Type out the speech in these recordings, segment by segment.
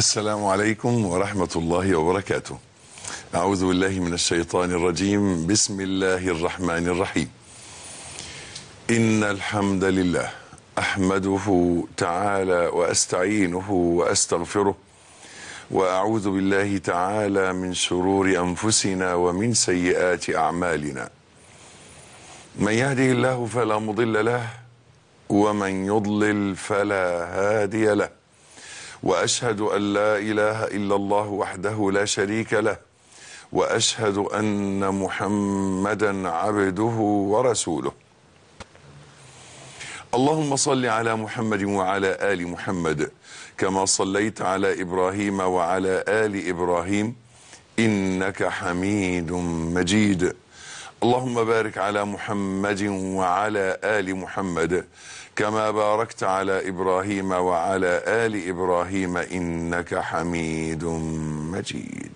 السلام عليكم ورحمة الله وبركاته أعوذ بالله من الشيطان الرجيم بسم الله الرحمن الرحيم إن الحمد لله أحمده تعالى وأستعينه وأستغفره وأعوذ بالله تعالى من شرور أنفسنا ومن سيئات أعمالنا من يهده الله فلا مضل له ومن يضلل فلا هادي له واشهد ان لا اله الا الله وحده لا شريك له واشهد ان محمدا عبده ورسوله اللهم صل على محمد وعلى ال محمد كما صليت على ابراهيم وعلى ال ابراهيم انك حميد مجيد اللهم بارك على محمد وعلى ال محمد كما باركت على ابراهيم وعلى ال ابراهيم انك حميد مجيد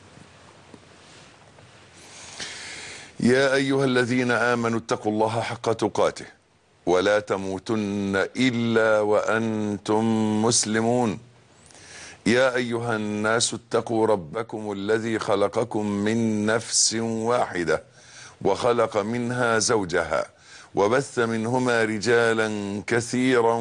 يا ايها الذين امنوا اتقوا الله حق تقاته ولا تموتن الا وانتم مسلمون يا ايها الناس اتقوا ربكم الذي خلقكم من نفس واحده وخلق منها زوجها وبث منهما رجالا كثيرا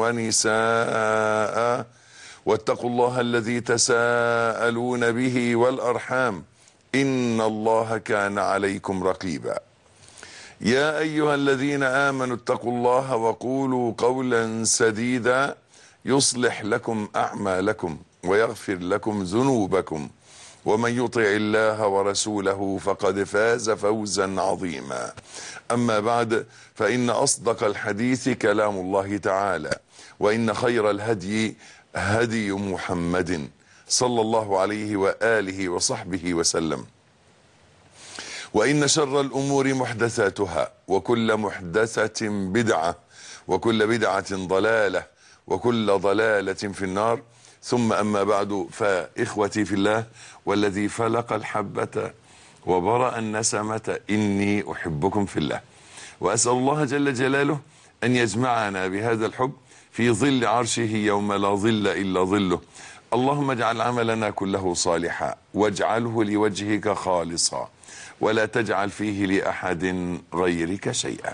ونساء واتقوا الله الذي تساءلون به والارحام ان الله كان عليكم رقيبا يا ايها الذين امنوا اتقوا الله وقولوا قولا سديدا يصلح لكم اعمالكم ويغفر لكم ذنوبكم ومن يطع الله ورسوله فقد فاز فوزا عظيما اما بعد فان اصدق الحديث كلام الله تعالى وان خير الهدي هدي محمد صلى الله عليه واله وصحبه وسلم وان شر الامور محدثاتها وكل محدثه بدعه وكل بدعه ضلاله وكل ضلاله في النار ثم أما بعد فإخوتي في الله والذي فلق الحبة وبرأ النسمة إني أحبكم في الله وأسأل الله جل جلاله أن يجمعنا بهذا الحب في ظل عرشه يوم لا ظل إلا ظله اللهم اجعل عملنا كله صالحا واجعله لوجهك خالصا ولا تجعل فيه لأحد غيرك شيئا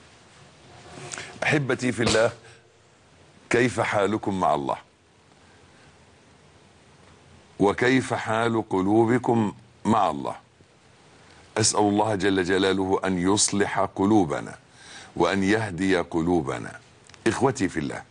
أحبتي في الله كيف حالكم مع الله وكيف حال قلوبكم مع الله اسال الله جل جلاله ان يصلح قلوبنا وان يهدي قلوبنا اخوتي في الله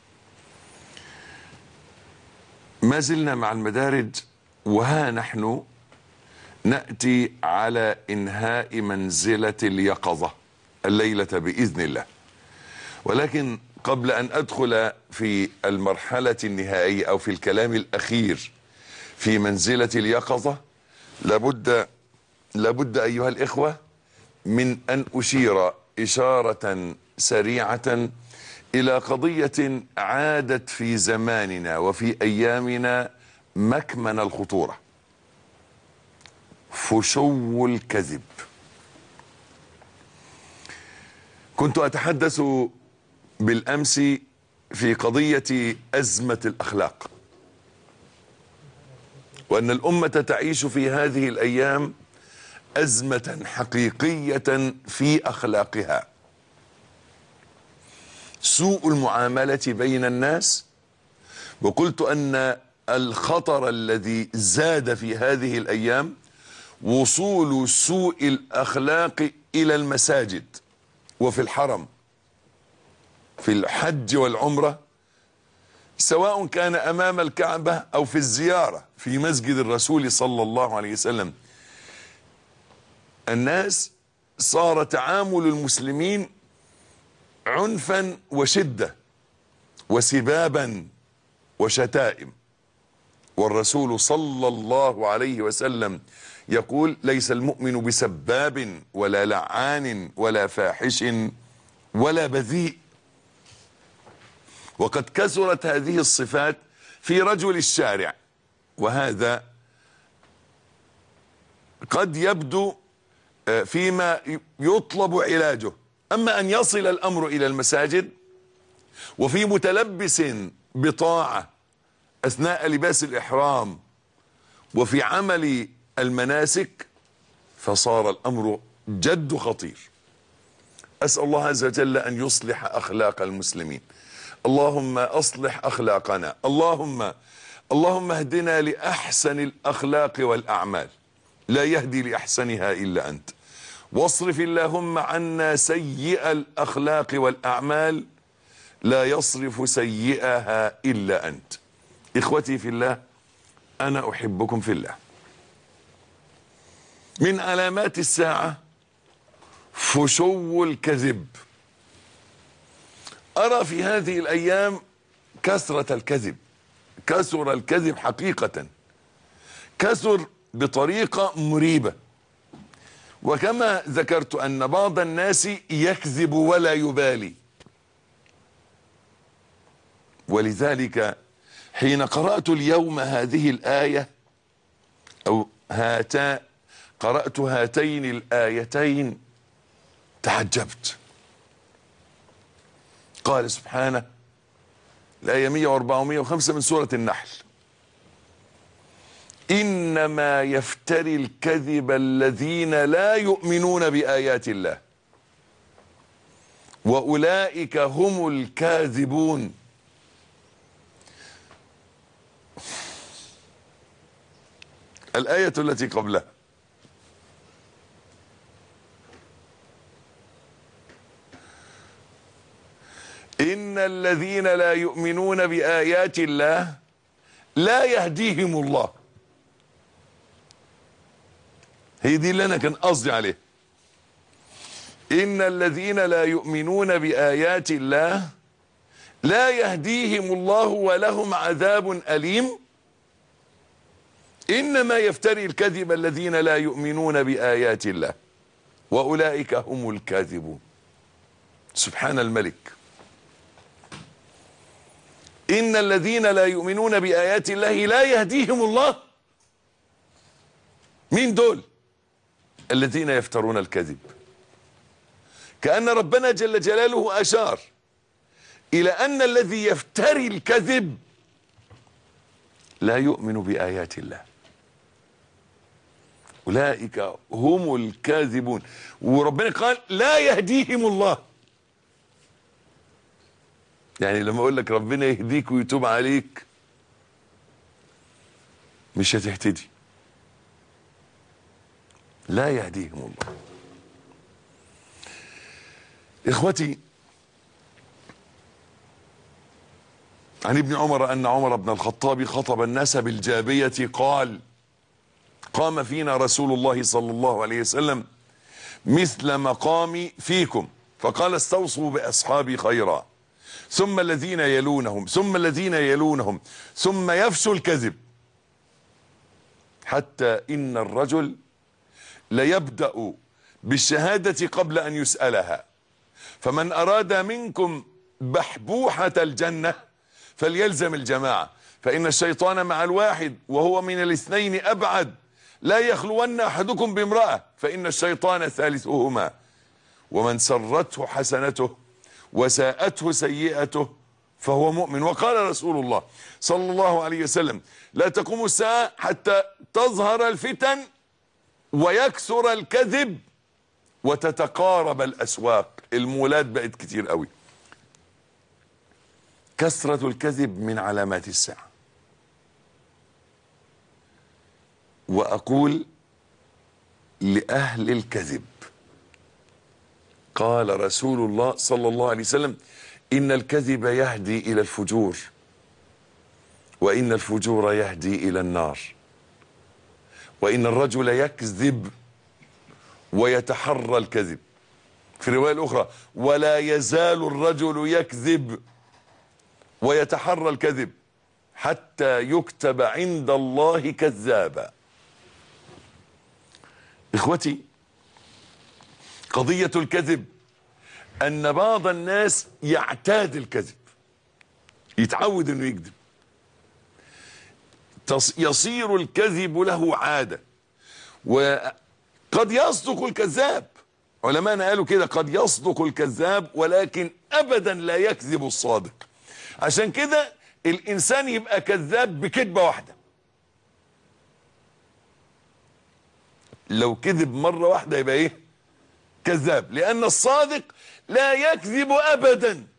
ما زلنا مع المدارج وها نحن ناتي على انهاء منزله اليقظه الليله باذن الله ولكن قبل ان ادخل في المرحله النهائيه او في الكلام الاخير في منزلة اليقظة لابد لابد أيها الإخوة من أن أشير إشارة سريعة إلى قضية عادت في زماننا وفي أيامنا مكمن الخطورة فشو الكذب كنت أتحدث بالأمس في قضية أزمة الأخلاق وأن الأمة تعيش في هذه الأيام أزمة حقيقية في أخلاقها سوء المعاملة بين الناس وقلت أن الخطر الذي زاد في هذه الأيام وصول سوء الأخلاق إلى المساجد وفي الحرم في الحج والعمره سواء كان امام الكعبه او في الزياره في مسجد الرسول صلى الله عليه وسلم الناس صار تعامل المسلمين عنفا وشده وسبابا وشتائم والرسول صلى الله عليه وسلم يقول ليس المؤمن بسباب ولا لعان ولا فاحش ولا بذيء وقد كثرت هذه الصفات في رجل الشارع وهذا قد يبدو فيما يطلب علاجه أما أن يصل الأمر إلى المساجد وفي متلبس بطاعة اثناء لباس الاحرام وفي عمل المناسك فصار الامر جد خطير اسال الله عز وجل ان يصلح اخلاق المسلمين اللهم اصلح اخلاقنا اللهم اللهم اهدنا لاحسن الاخلاق والاعمال لا يهدي لاحسنها الا انت واصرف اللهم عنا سيئ الاخلاق والاعمال لا يصرف سيئها الا انت اخوتي في الله انا احبكم في الله من علامات الساعه فشو الكذب ارى في هذه الايام كثره الكذب كثر الكذب حقيقه كثر بطريقه مريبه وكما ذكرت ان بعض الناس يكذب ولا يبالي ولذلك حين قرات اليوم هذه الايه او هاتا قرات هاتين الايتين تعجبت قال سبحانه الآية 104 و105 من سورة النحل إنما يفتري الكذب الذين لا يؤمنون بآيات الله وأولئك هم الكاذبون الآية التي قبلها إن الذين لا يؤمنون بآيات الله لا يهديهم الله هي دي اللي أنا كان قصدي عليه إن الذين لا يؤمنون بآيات الله لا يهديهم الله ولهم عذاب أليم إنما يفتري الكذب الذين لا يؤمنون بآيات الله وأولئك هم الكاذبون سبحان الملك إن الذين لا يؤمنون بآيات الله لا يهديهم الله مين دول الذين يفترون الكذب كأن ربنا جل جلاله أشار إلى أن الذي يفتري الكذب لا يؤمن بآيات الله أولئك هم الكاذبون وربنا قال لا يهديهم الله يعني لما اقول لك ربنا يهديك ويتوب عليك مش هتهتدي لا يهديهم الله اخوتي عن ابن عمر ان عمر بن الخطاب خطب الناس بالجابية قال قام فينا رسول الله صلى الله عليه وسلم مثل مقامي فيكم فقال استوصوا باصحابي خيرا ثم الذين يلونهم ثم الذين يلونهم ثم يفشو الكذب حتى ان الرجل ليبدا بالشهاده قبل ان يسالها فمن اراد منكم بحبوحه الجنه فليلزم الجماعه فان الشيطان مع الواحد وهو من الاثنين ابعد لا يخلون احدكم بامراه فان الشيطان ثالثهما ومن سرته حسنته وساءته سيئته فهو مؤمن وقال رسول الله صلى الله عليه وسلم لا تقوم الساعة حتى تظهر الفتن ويكثر الكذب وتتقارب الأسواق المولات بقت كتير قوي كثرة الكذب من علامات الساعة وأقول لأهل الكذب قال رسول الله صلى الله عليه وسلم إن الكذب يهدي إلى الفجور وإن الفجور يهدي إلى النار وإن الرجل يكذب ويتحرى الكذب في الرواية الأخرى ولا يزال الرجل يكذب ويتحرى الكذب حتى يكتب عند الله كذابا إخوتي قضية الكذب أن بعض الناس يعتاد الكذب يتعود أنه يكذب يصير الكذب له عادة وقد يصدق الكذاب علماءنا قالوا كده قد يصدق الكذاب ولكن أبدا لا يكذب الصادق عشان كده الانسان يبقى كذاب بكذبه واحده لو كذب مره واحده يبقى ايه كذاب لان الصادق لا يكذب ابدا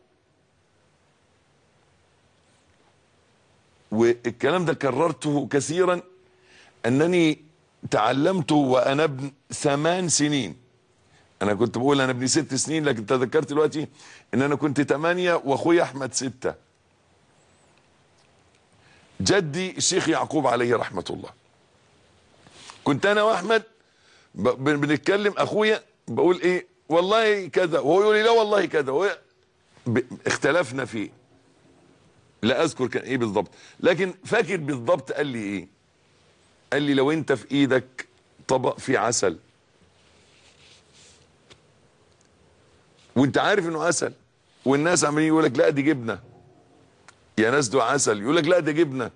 والكلام ده كررته كثيرا انني تعلمته وانا ابن ثمان سنين انا كنت بقول انا ابني ست سنين لكن تذكرت دلوقتي ان انا كنت ثمانية واخويا احمد ستة جدي الشيخ يعقوب عليه رحمة الله كنت انا واحمد ب- بنتكلم اخويا بقول ايه والله كذا وهو يقول لي لا والله كذا وهو ب- اختلفنا فيه لا اذكر كان ايه بالضبط لكن فاكر بالضبط قال لي ايه قال لي لو انت في ايدك طبق فيه عسل وانت عارف انه عسل والناس عمالين يقول لك لا دي جبنه يا ناس ده عسل يقول لك لا ده جبنه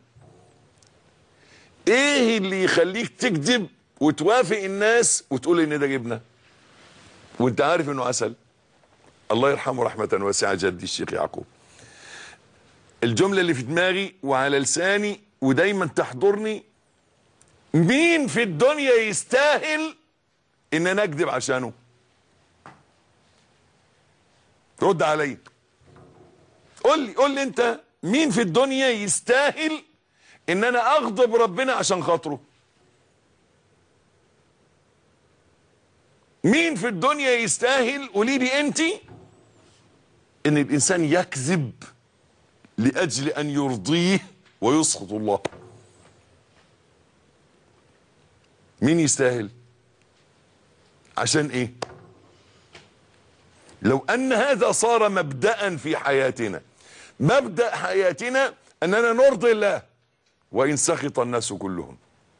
ايه اللي يخليك تكذب وتوافق الناس وتقول ان ده جبنه وانت عارف انه عسل الله يرحمه رحمه واسعه جدي الشيخ يعقوب الجمله اللي في دماغي وعلى لساني ودايما تحضرني مين في الدنيا يستاهل ان انا اكذب عشانه رد عليا قول لي قول لي انت مين في الدنيا يستاهل ان انا اغضب ربنا عشان خاطره مين في الدنيا يستاهل قولي لي انت ان الانسان يكذب لاجل ان يرضيه ويسخط الله مين يستاهل عشان ايه لو ان هذا صار مبدأ في حياتنا مبدأ حياتنا اننا نرضي الله وان سخط الناس كلهم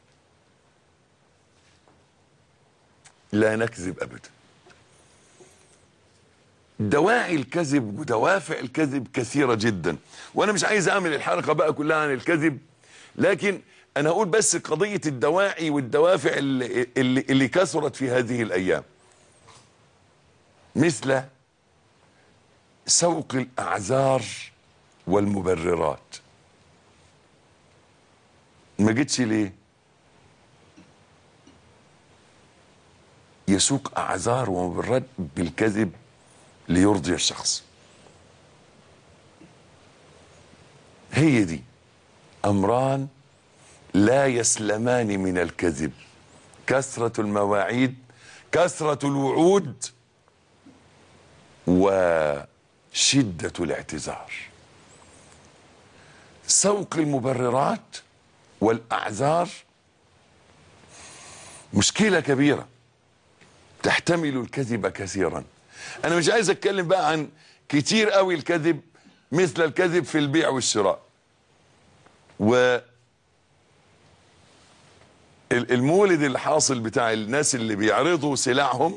لا نكذب ابدا دواعي الكذب ودوافع الكذب كثيرة جدا وانا مش عايز اعمل الحلقة بقى كلها عن الكذب لكن انا اقول بس قضية الدواعي والدوافع اللي, اللي, اللي كثرت في هذه الايام مثل سوق الاعذار والمبررات ما جيتش ليه يسوق اعذار ومبررات بالكذب ليرضي الشخص هي دي امران لا يسلمان من الكذب كثرة المواعيد كثرة الوعود وشدة الاعتذار سوق المبررات والاعذار مشكلة كبيرة تحتمل الكذب كثيرا انا مش عايز اتكلم بقى عن كتير قوي الكذب مثل الكذب في البيع والشراء و ال- المولد الحاصل بتاع الناس اللي بيعرضوا سلعهم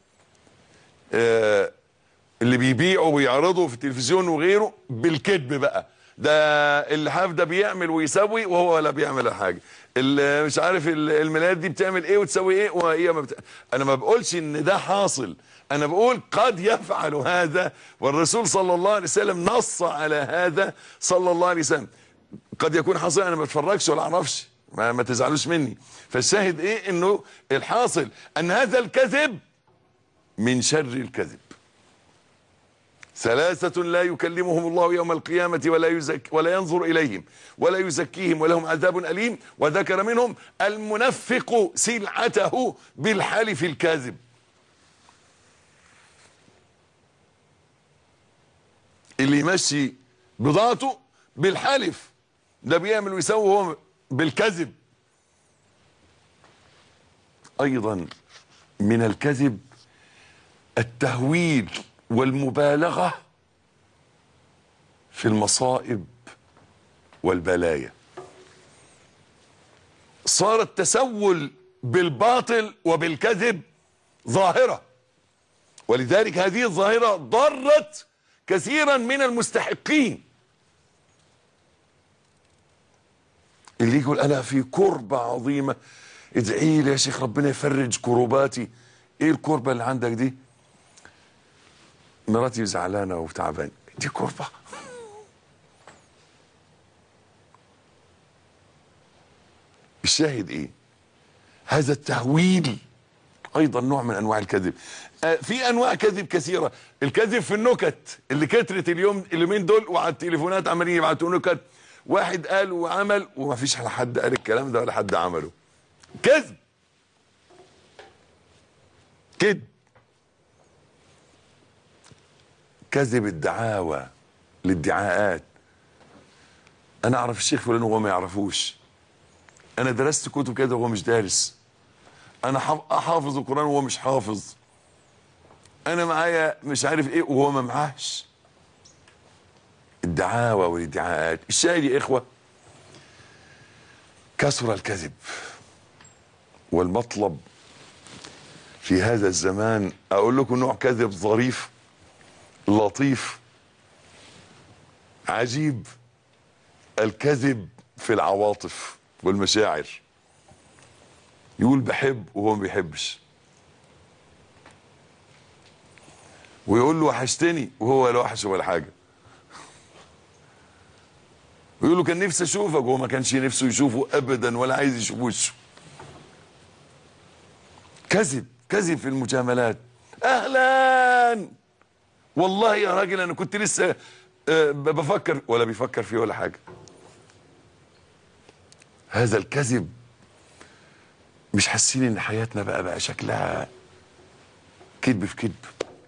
آه، اللي بيبيعوا ويعرضوا في التلفزيون وغيره بالكذب بقى ده اللحاف ده بيعمل ويسوي وهو ولا بيعمل حاجه اللي مش عارف ال- الملايات دي بتعمل ايه وتسوي ايه وهي ما بت... انا ما بقولش ان ده حاصل انا بقول قد يفعل هذا والرسول صلى الله عليه وسلم نص على هذا صلى الله عليه وسلم قد يكون حاصل انا ما بتفرجش ولا اعرفش ما, ما تزعلوش مني فالشاهد ايه انه الحاصل ان هذا الكذب من شر الكذب ثلاثة لا يكلمهم الله يوم القيامة ولا يزك ولا ينظر إليهم ولا يزكيهم ولهم عذاب أليم وذكر منهم المنفق سلعته بالحلف الكاذب اللي يمشي بضاعته بالحلف ده بيعمل ويسوي هو بالكذب ايضا من الكذب التهويل والمبالغه في المصائب والبلايا صار التسول بالباطل وبالكذب ظاهره ولذلك هذه الظاهره ضرت كثيرا من المستحقين اللي يقول انا في كربة عظيمة ادعي لي يا شيخ ربنا يفرج كروباتي ايه الكربة اللي عندك دي مراتي زعلانة وتعبان دي كربة الشاهد ايه هذا التهويل ايضا نوع من انواع الكذب آه، في انواع كذب كثيره الكذب في النكت اللي كترت اليوم اليومين دول وعلى التليفونات عمالين يبعتوا نكت واحد قال وعمل وما فيش حد قال الكلام ده ولا حد عمله كذب كذب كذب الدعاوى الادعاءات انا اعرف الشيخ فلان وهو ما يعرفوش انا درست كتب كده وهو مش دارس انا حاف- حافظ القران وهو مش حافظ انا معايا مش عارف ايه وهو ما معاش الدعاوى والادعاءات الشاهد يا اخوه كثر الكذب والمطلب في هذا الزمان اقول لكم نوع كذب ظريف لطيف عجيب الكذب في العواطف والمشاعر يقول بحب وهو ما بيحبش ويقول له وحشتني وهو ولا وحش ولا حاجه ويقول له كان نفسي اشوفك وهو ما كانش نفسه يشوفه ابدا ولا عايز يشوف وشه كذب كذب في المجاملات اهلا والله يا راجل انا كنت لسه آه، ب- بفكر ولا بيفكر فيه ولا حاجه هذا الكذب مش حاسين ان حياتنا بقى بقى شكلها كذب في كذب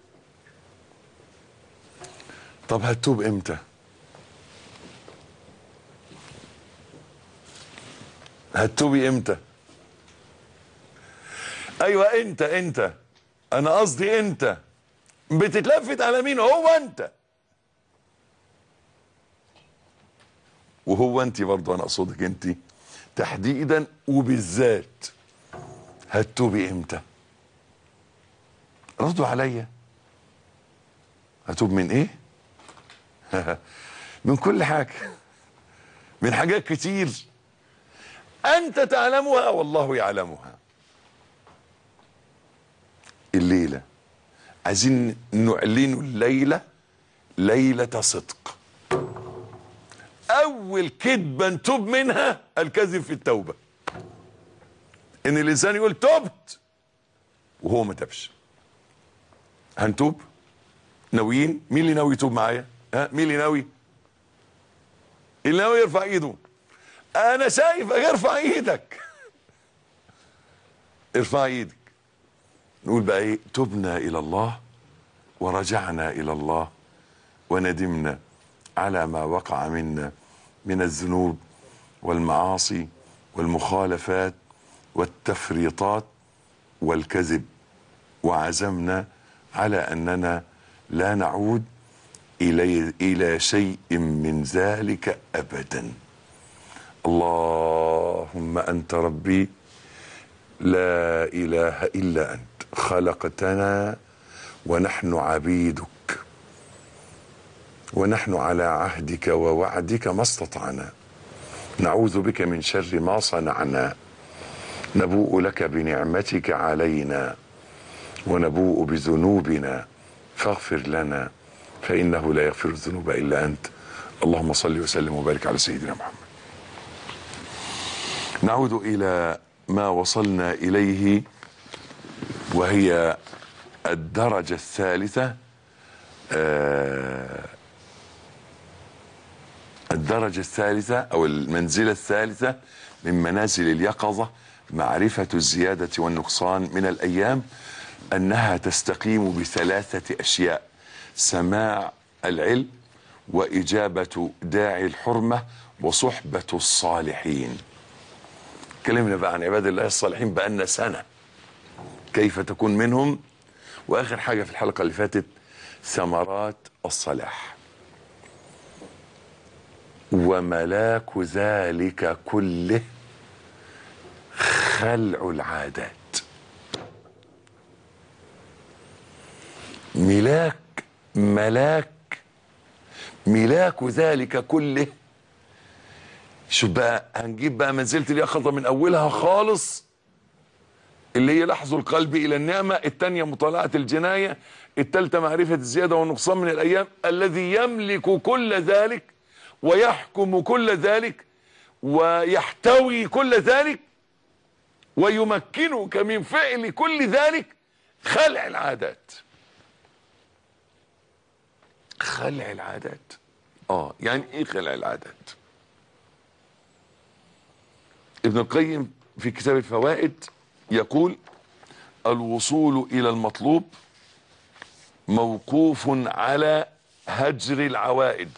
طب هتوب امتى هتوبي امتى ايوه انت انت انا قصدي انت بتتلفت على مين هو انت وهو انت برضه انا اقصدك انت تحديدا وبالذات هتوبي امتى ردوا عليا هتوب من ايه من كل حاجه من حاجات كتير انت تعلمها والله يعلمها الليله عايزين نعلن الليله ليله صدق اول كذبه نتوب منها الكذب في التوبه ان الانسان يقول تبت وهو ما تبش هنتوب ناويين مين اللي ناوي يتوب معايا ها مين اللي ناوي اللي ناوي يرفع ايده انا شايفك ارفع ايدك ارفع ايدك نقول بقى ايه تبنا الى الله ورجعنا الى الله وندمنا على ما وقع منا من الذنوب والمعاصي والمخالفات والتفريطات والكذب وعزمنا على اننا لا نعود الى الى شيء من ذلك ابدا اللهم انت ربي لا اله الا انت خلقتنا ونحن عبيدك ونحن على عهدك ووعدك ما استطعنا نعوذ بك من شر ما صنعنا نبوء لك بنعمتك علينا ونبوء بذنوبنا فاغفر لنا فانه لا يغفر الذنوب الا انت اللهم صل وسلم وبارك على سيدنا محمد نعود الى ما وصلنا اليه وهي الدرجه الثالثه آه الدرجة الثالثة أو المنزلة الثالثة من منازل اليقظة معرفة الزيادة والنقصان من الأيام أنها تستقيم بثلاثة أشياء سماع العلم وإجابة داعي الحرمة وصحبة الصالحين كلمنا بقى عن عباد الله الصالحين بقالنا سنة كيف تكون منهم وآخر حاجة في الحلقة اللي فاتت ثمرات الصلاح وملاك ذلك كله خلع العادات ملاك ملاك ملاك ذلك كله شوف بقى هنجيب بقى منزلة اليقظة من أولها خالص اللي هي لحظ القلب إلى النعمة الثانية مطالعة الجناية الثالثة معرفة الزيادة والنقصان من الأيام الذي يملك كل ذلك ويحكم كل ذلك ويحتوي كل ذلك ويمكنك من فعل كل ذلك خلع العادات خلع العادات اه يعني ايه خلع العادات ابن القيم في كتاب الفوائد يقول الوصول الى المطلوب موقوف على هجر العوائد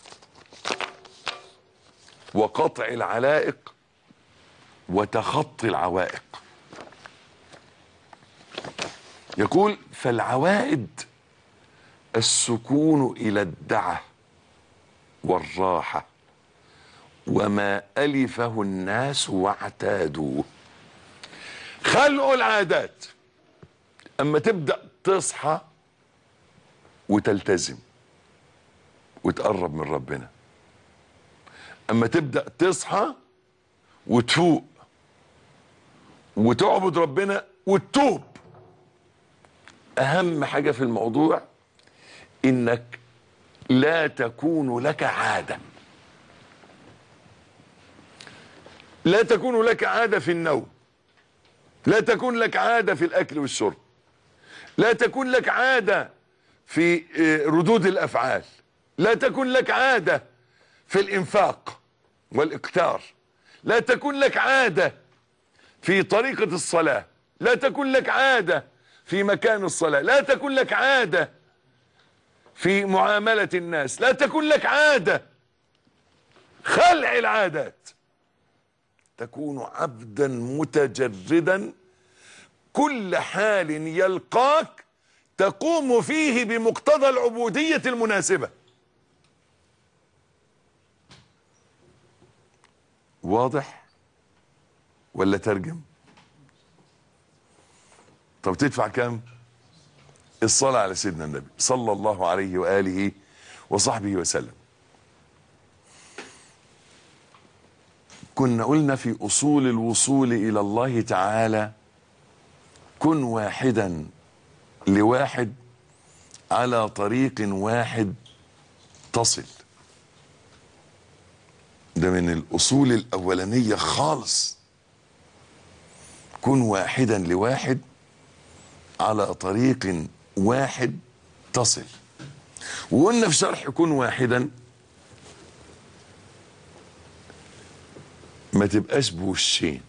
وقطع العلائق وتخطي العوائق يقول فالعوائد السكون الى الدعه والراحه وما الفه الناس واعتادوه خلقوا العادات اما تبدا تصحى وتلتزم وتقرب من ربنا اما تبدا تصحى وتفوق وتعبد ربنا وتتوب اهم حاجه في الموضوع انك لا تكون لك عاده لا تكون لك عاده في النوم لا تكون لك عاده في الاكل والشرب لا تكون لك عاده في ردود الافعال لا تكون لك عاده في الانفاق والاقتار لا تكون لك عاده في طريقه الصلاه لا تكون لك عاده في مكان الصلاه لا تكون لك عاده في معامله الناس لا تكون لك عاده خلع العادات تكون عبدا متجردا كل حال يلقاك تقوم فيه بمقتضى العبودية المناسبة واضح ولا ترجم طب تدفع كام الصلاة على سيدنا النبي صلى الله عليه وآله وصحبه وسلم كنا قلنا في أصول الوصول إلى الله تعالى كن واحدا لواحد على طريق واحد تصل ده من الأصول الأولانية خالص كن واحدا لواحد على طريق واحد تصل وقلنا في شرح كن واحدا ما تبقاش بوشين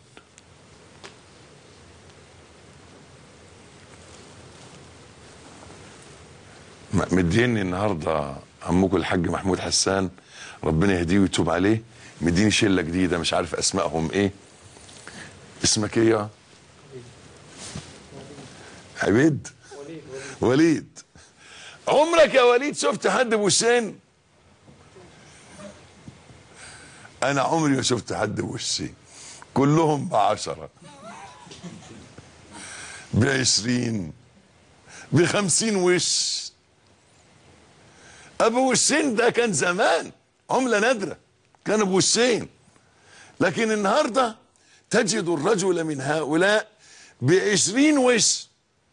مديني النهارده عمكم الحاج محمود حسان ربنا يهديه ويتوب عليه مديني شله جديده مش عارف اسمائهم ايه اسمك ايه يا عبيد وليد عمرك يا وليد شفت حد بوشين انا عمري ما شفت حد بوشين كلهم بعشرة بعشرين بخمسين وش ابو وشين ده كان زمان عملة نادرة كان ابو وشين لكن النهاردة تجد الرجل من هؤلاء بعشرين وش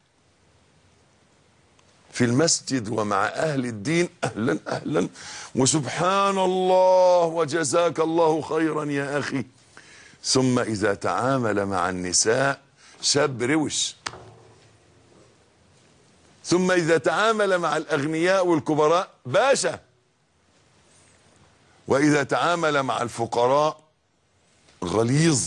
في المسجد ومع اهل الدين اهلا اهلا وسبحان الله وجزاك الله خيرا يا اخي ثم اذا تعامل مع النساء شاب روش ثم اذا تعامل مع الاغنياء والكبراء باشا واذا تعامل مع الفقراء غليظ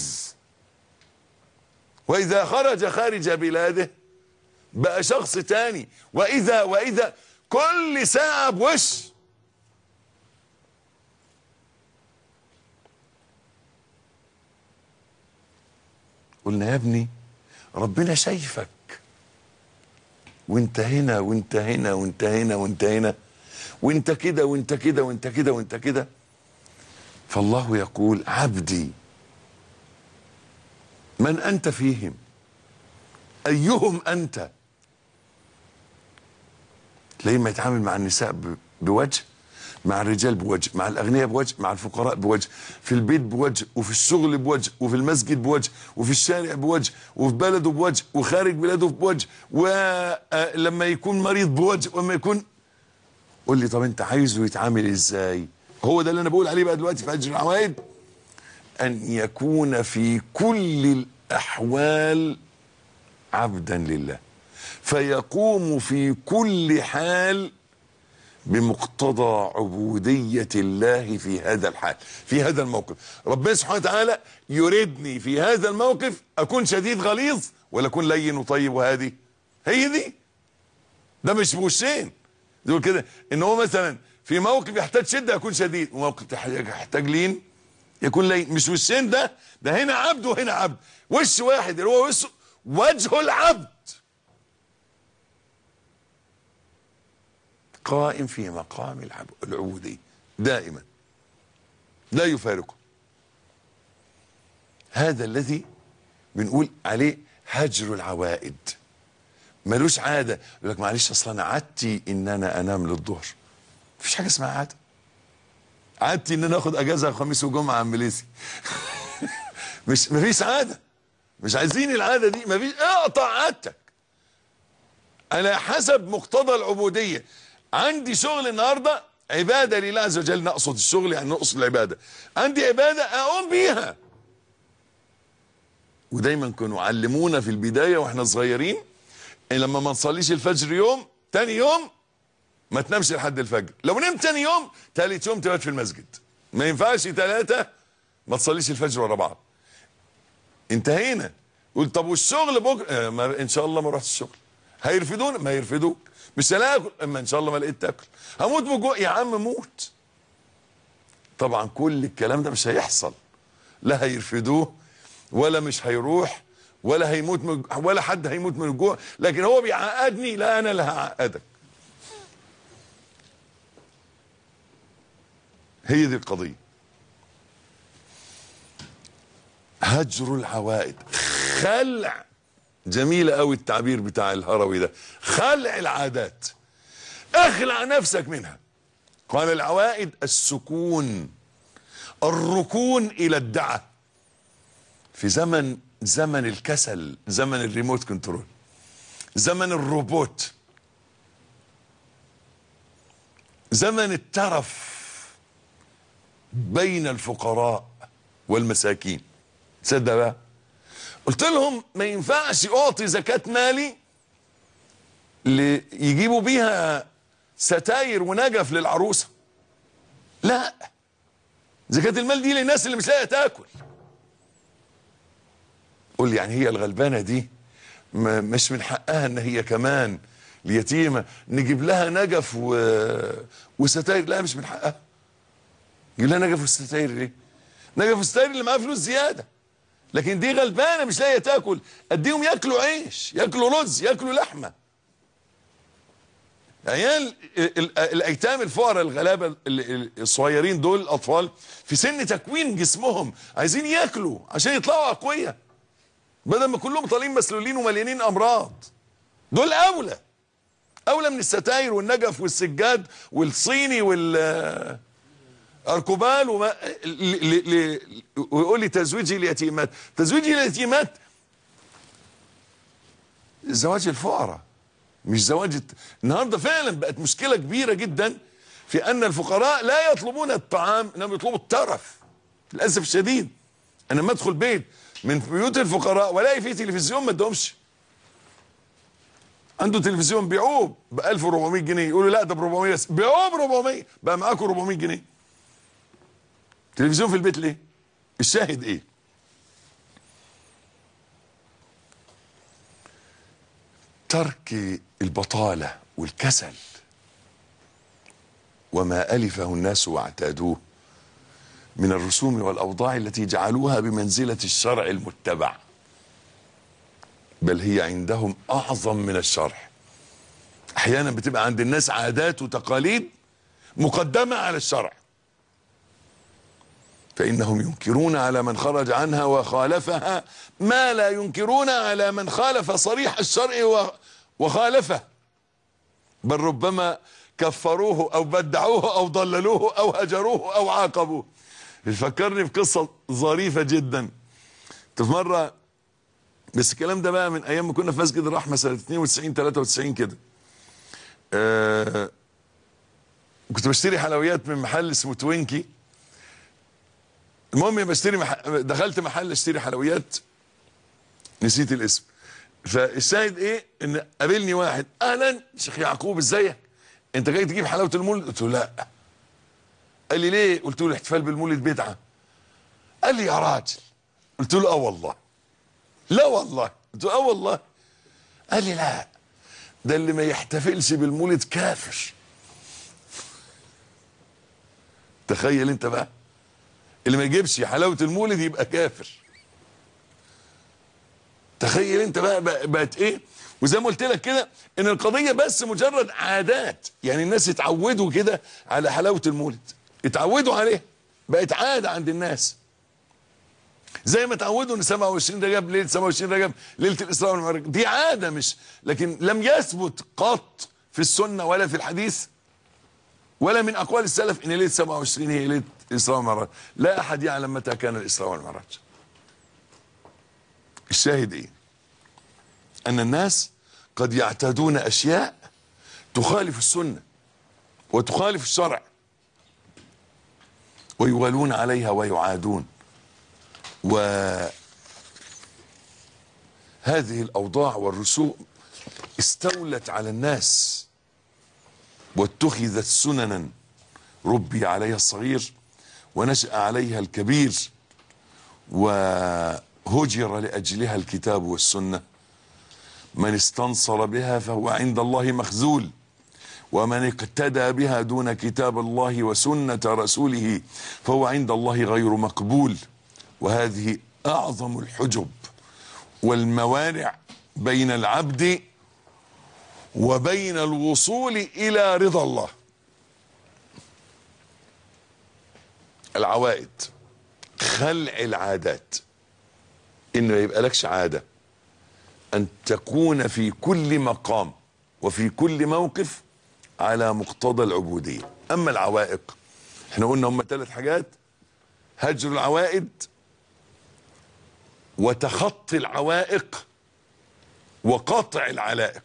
واذا خرج خارج بلاده بقى شخص تاني واذا واذا كل ساعة بوش قلنا يا ابني ربنا شايفك وانت هنا وانت هنا وانت هنا وانت هنا وانت كده وانت كده وانت كده وانت كده فالله يقول عبدي من انت فيهم ايهم انت تلاقيه ما يتعامل مع النساء بوجه مع الرجال بوجه مع الاغنياء بوجه مع الفقراء بوجه في البيت بوجه وفي الشغل بوجه وفي المسجد بوجه وفي الشارع بوجه وفي بلده بوجه وخارج بلاده بوجه ولما يكون مريض بوجه ولما يكون قول لي طب انت عايزه يتعامل ازاي هو ده اللي انا بقول عليه بقى دلوقتي في اجر العوائد ان يكون في كل احوال عبدا لله فيقوم في كل حال بمقتضى عبودية الله في هذا الحال في هذا الموقف ربنا سبحانه وتعالى يريدني في هذا الموقف أكون شديد غليظ ولا أكون لين وطيب وهادي هي دي ده مش بوشين يقول كده ان هو مثلا في موقف يحتاج شده يكون شديد وموقف يحتاج لين يكون لين مش وشين ده ده هنا عبد وهنا عبد وش واحد اللي هو وش وجه العبد قائم في مقام العبد العبودية دائما لا يفارقه هذا الذي بنقول عليه هجر العوائد ملوش عاده يقول لك معلش اصل انا عادتي ان انا انام للظهر مفيش حاجه اسمها عاده عادتي ان انا اخد اجازه خميس وجمعه عم مليسي مش مفيش عاده مش عايزين العاده دي مفيش اقطع عادتك على حسب مقتضى العبوديه عندي شغل النهارده عباده لله عز وجل نقصد الشغل يعني نقصد العباده عندي عباده اقوم بيها ودايما كانوا علمونا في البدايه واحنا صغيرين ان لما ما نصليش الفجر يوم تاني يوم ما تنامش لحد الفجر لو نمت تاني يوم تالت يوم تبات في المسجد ما ينفعش ثلاثة ما تصليش الفجر ورا بعض انتهينا قلت طب والشغل بكره آه ما ان شاء الله ما رحتش الشغل هيرفدونا ما يرفدوك مش هلاكل اما ان شاء الله ما لقيت تاكل هموت من الجوع يا عم موت طبعا كل الكلام ده مش هيحصل لا هيرفدوه ولا مش هيروح ولا هيموت من ولا حد هيموت من الجوع لكن هو بيعقدني لا انا اللي هعقدك هي دي القضيه هجر العوائد خلع جميل قوي التعبير بتاع الهروي ده خلع العادات اخلع نفسك منها قال العوائد السكون الركون الى الدعه في زمن زمن الكسل زمن الريموت كنترول زمن الروبوت زمن الترف بين الفقراء والمساكين تصدق بقى قلت لهم ما ينفعش اعطي زكاة مالي يجيبوا بيها ستاير ونجف للعروسة لا زكاة المال دي للناس اللي مش لاقيه تاكل قول يعني هي الغلبانة دي مش من حقها ان هي كمان اليتيمة نجيب لها نجف و... وستاير لا مش من حقها يجيب لها نجف وستاير ليه نجف وستاير اللي معاه فلوس زيادة لكن دي غلبانة مش لاقية تاكل اديهم ياكلوا عيش ياكلوا رز ياكلوا لحمة عيال الايتام الفقراء الغلابه الصغيرين دول الاطفال في سن تكوين جسمهم عايزين ياكلوا عشان يطلعوا اقوياء بدل ما كلهم طالعين مسلولين ومليانين امراض دول اولى اولى من الستاير والنجف والسجاد والصيني وال اركوبال وما ويقول لي تزويجي اليتيمات تزويجي اليتيمات زواج الفقراء مش زواج النهارده فعلا بقت مشكله كبيره جدا في ان الفقراء لا يطلبون الطعام انما يطلبوا الترف للاسف الشديد انا لما ادخل بيت من بيوت الفقراء والاقي فيه تلفزيون ما ادهمش عنده تلفزيون بيعوه ب 1400 جنيه يقولوا لا ده ب 400 بس بيعوه ب 400 بقى معاكم 400 جنيه تلفزيون في البيت ليه الشاهد ايه ترك البطالة والكسل وما ألفه الناس واعتادوه من الرسوم والأوضاع التي جعلوها بمنزلة الشرع المتبع بل هي عندهم أعظم من الشرع أحيانا بتبقى عند الناس عادات وتقاليد مقدمة على الشرع فإنهم ينكرون على من خرج عنها وخالفها ما لا ينكرون على من خالف صريح الشرع وخالفه بل ربما كفروه أو بدعوه أو ضللوه أو هجروه أو عاقبوه فكرني بقصة ظريفة جدا في مرة بس الكلام ده بقى من أيام ما كنا في مسجد الرحمة سنة 92 93 كده آه كنت بشتري حلويات من محل اسمه توينكي المهم بشتري مح... دخلت محل اشتري حلويات نسيت الاسم فالشاهد ايه ان قابلني واحد اهلا شيخ يعقوب ازيك انت جاي تجيب حلاوه المولد قلت له لا قال لي ليه قلت له الاحتفال بالمولد بدعه قال لي يا راجل قلت له اه والله لا والله قلت له اه والله قال لي لا ده اللي ما يحتفلش بالمولد كافر تخيل انت بقى اللي ما يجيبش حلاوه المولد يبقى كافر تخيل انت بقى بقى- بقت ايه وزي ما قلت لك كده ان القضيه بس مجرد عادات يعني الناس اتعودوا كده على حلاوه المولد اتعودوا عليه بقت عاده عند الناس زي ما اتعودوا ان 27 رجب ليله 27 رجب ليله الاسراء والمعراج دي عاده مش لكن لم يثبت قط في السنه ولا في الحديث ولا من اقوال السلف ان ليله 27 هي ليله الاسراء والمعراج لا احد يعلم متى كان الاسراء والمعراج الشاهد ايه ان الناس قد يعتادون اشياء تخالف السنه وتخالف الشرع ويوالون عليها ويعادون وهذه الاوضاع والرسوم استولت على الناس واتخذت سننا ربي عليها الصغير ونشأ عليها الكبير وهجر لأجلها الكتاب والسنة من استنصر بها فهو عند الله مخزول ومن اقتدى بها دون كتاب الله وسنة رسوله فهو عند الله غير مقبول وهذه أعظم الحجب والموانع بين العبد وبين الوصول إلى رضا الله العوائد خلع العادات إنه يبقى لكش عادة أن تكون في كل مقام وفي كل موقف على مقتضى العبودية أما العوائق احنا قلنا هم ثلاث حاجات هجر العوائد وتخطي العوائق وقطع العلائق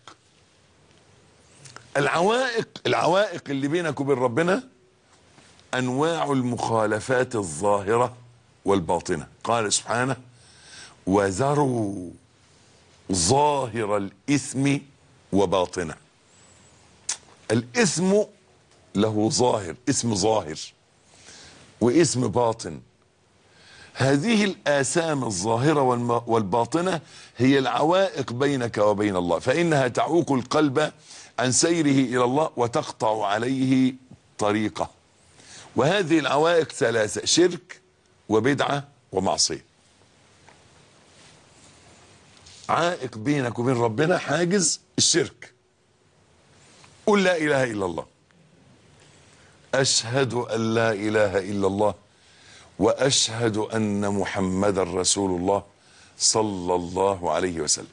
العوائق العوائق اللي بينك وبين ربنا انواع المخالفات الظاهره والباطنه قال سبحانه وذروا ظاهر الاثم وباطنه الاثم له ظاهر اسم ظاهر واسم باطن هذه الآثام الظاهرة والم- والباطنة هي العوائق بينك وبين الله فإنها تعوق القلب عن سيره إلى الله وتقطع عليه طريقه وهذه العوائق ثلاثة شرك وبدعة ومعصية عائق بينك وبين ربنا حاجز الشرك قل لا إله إلا الله أشهد أن لا إله إلا الله واشهد ان محمدا رسول الله صلى الله عليه وسلم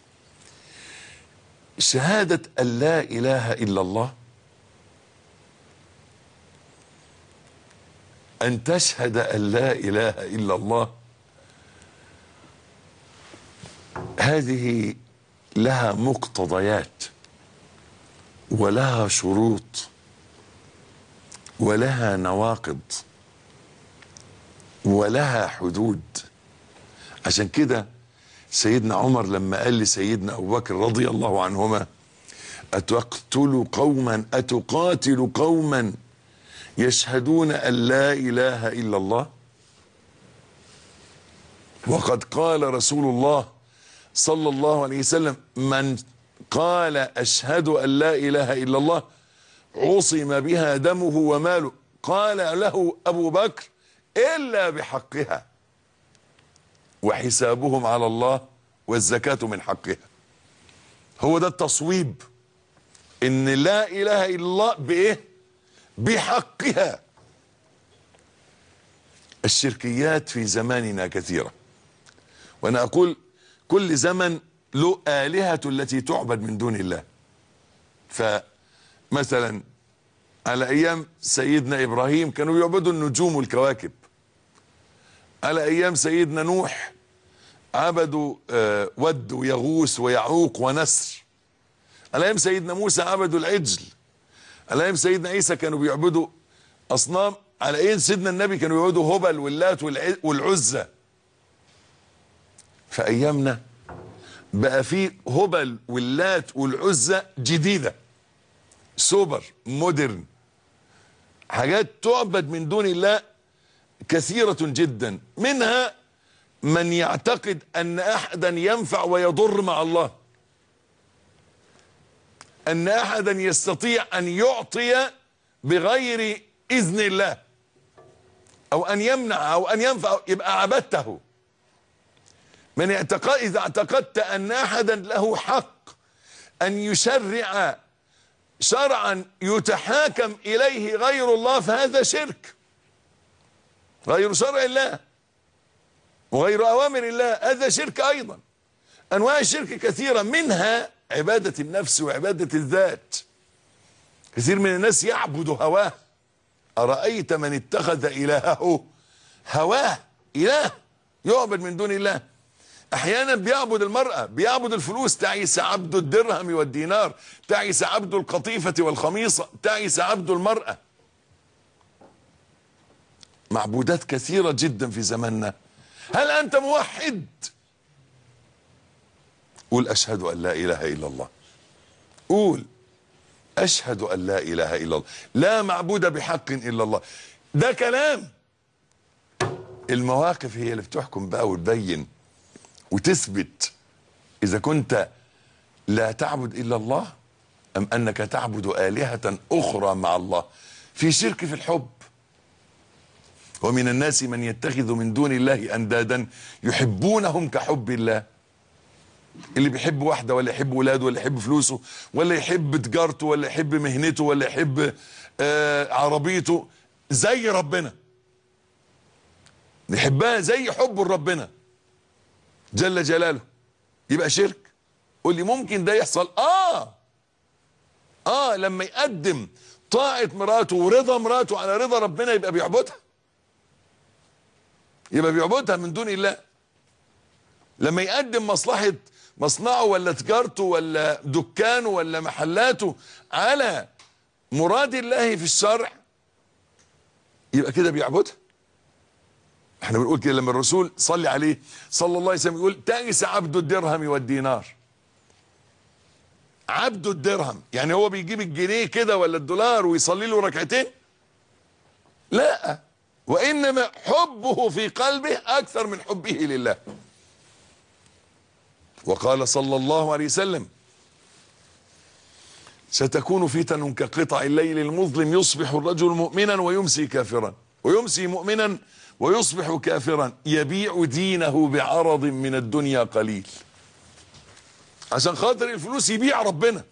شهاده ان لا اله الا الله ان تشهد ان لا اله الا الله هذه لها مقتضيات ولها شروط ولها نواقض ولها حدود عشان كده سيدنا عمر لما قال لسيدنا ابو بكر رضي الله عنهما اتقتل قوما اتقاتل قوما يشهدون ان لا اله الا الله وقد قال رسول الله صلى الله عليه وسلم من قال اشهد ان لا اله الا الله عصم بها دمه وماله قال له ابو بكر الا بحقها وحسابهم على الله والزكاه من حقها هو ده التصويب ان لا اله الا الله بايه بحقها الشركيات في زماننا كثيره وانا اقول كل زمن له الهه التي تعبد من دون الله فمثلا على ايام سيدنا ابراهيم كانوا يعبدوا النجوم والكواكب على ايام سيدنا نوح عبدوا آه، ود ويغوث ويعوق ونسر على ايام سيدنا موسى عبدوا العجل على ايام سيدنا عيسى كانوا بيعبدوا اصنام على ايام سيدنا النبي كانوا بيعبدوا هبل واللات والع- والعزى في ايامنا بقى في هبل واللات والعزة جديدة سوبر مودرن حاجات تعبد من دون الله كثيرة جدا منها من يعتقد أن أحدا ينفع ويضر مع الله أن أحدا يستطيع أن يعطي بغير إذن الله أو أن يمنع أو أن ينفع يبقى عبدته من اعتقد إذا اعتقدت أن أحدا له حق أن يشرع شرعا يتحاكم إليه غير الله فهذا شرك غير شرع الله وغير أوامر الله هذا شرك أيضا أنواع الشرك كثيرة منها عبادة النفس وعبادة الذات كثير من الناس يعبد هواه أرأيت من اتخذ إلهه هواه إله يعبد من دون الله احيانا بيعبد المرأة بيعبد الفلوس تعيس عبد الدرهم والدينار تعيس عبد القطيفة والخميصة تعيس عبد المرأة معبودات كثيرة جدا في زماننا هل انت موحد قول اشهد ان لا اله الا الله قول اشهد ان لا اله الا الله لا معبود بحق الا الله ده كلام المواقف هي اللي بتحكم بقى وتبين وتثبت اذا كنت لا تعبد الا الله ام انك تعبد الهه اخرى مع الله في شرك في الحب ومن الناس من يتخذ من دون الله اندادا يحبونهم كحب الله اللي بيحب واحده ولا يحب ولاده ولا يحب فلوسه ولا يحب تجارته ولا يحب مهنته ولا يحب آه عربيته زي ربنا نحبها زي حبه لربنا جل جلاله يبقى شرك قول لي ممكن ده يحصل اه اه لما يقدم طاعة مراته ورضا مراته على رضا ربنا يبقى بيعبدها يبقى بيعبدها من دون الله لما يقدم مصلحة مصنعه ولا تجارته ولا دكانه ولا محلاته على مراد الله في الشرع يبقى كده بيعبدها احنا بنقول كده لما الرسول صلي عليه صلى الله عليه وسلم يقول تأس عبد الدرهم والدينار عبد الدرهم يعني هو بيجيب الجنيه كده ولا الدولار ويصلي له ركعتين لا وانما حبه في قلبه اكثر من حبه لله وقال صلى الله عليه وسلم ستكون فتن كقطع الليل المظلم يصبح الرجل مؤمنا ويمسي كافرا ويمسي مؤمنا ويصبح كافرا يبيع دينه بعرض من الدنيا قليل عشان خاطر الفلوس يبيع ربنا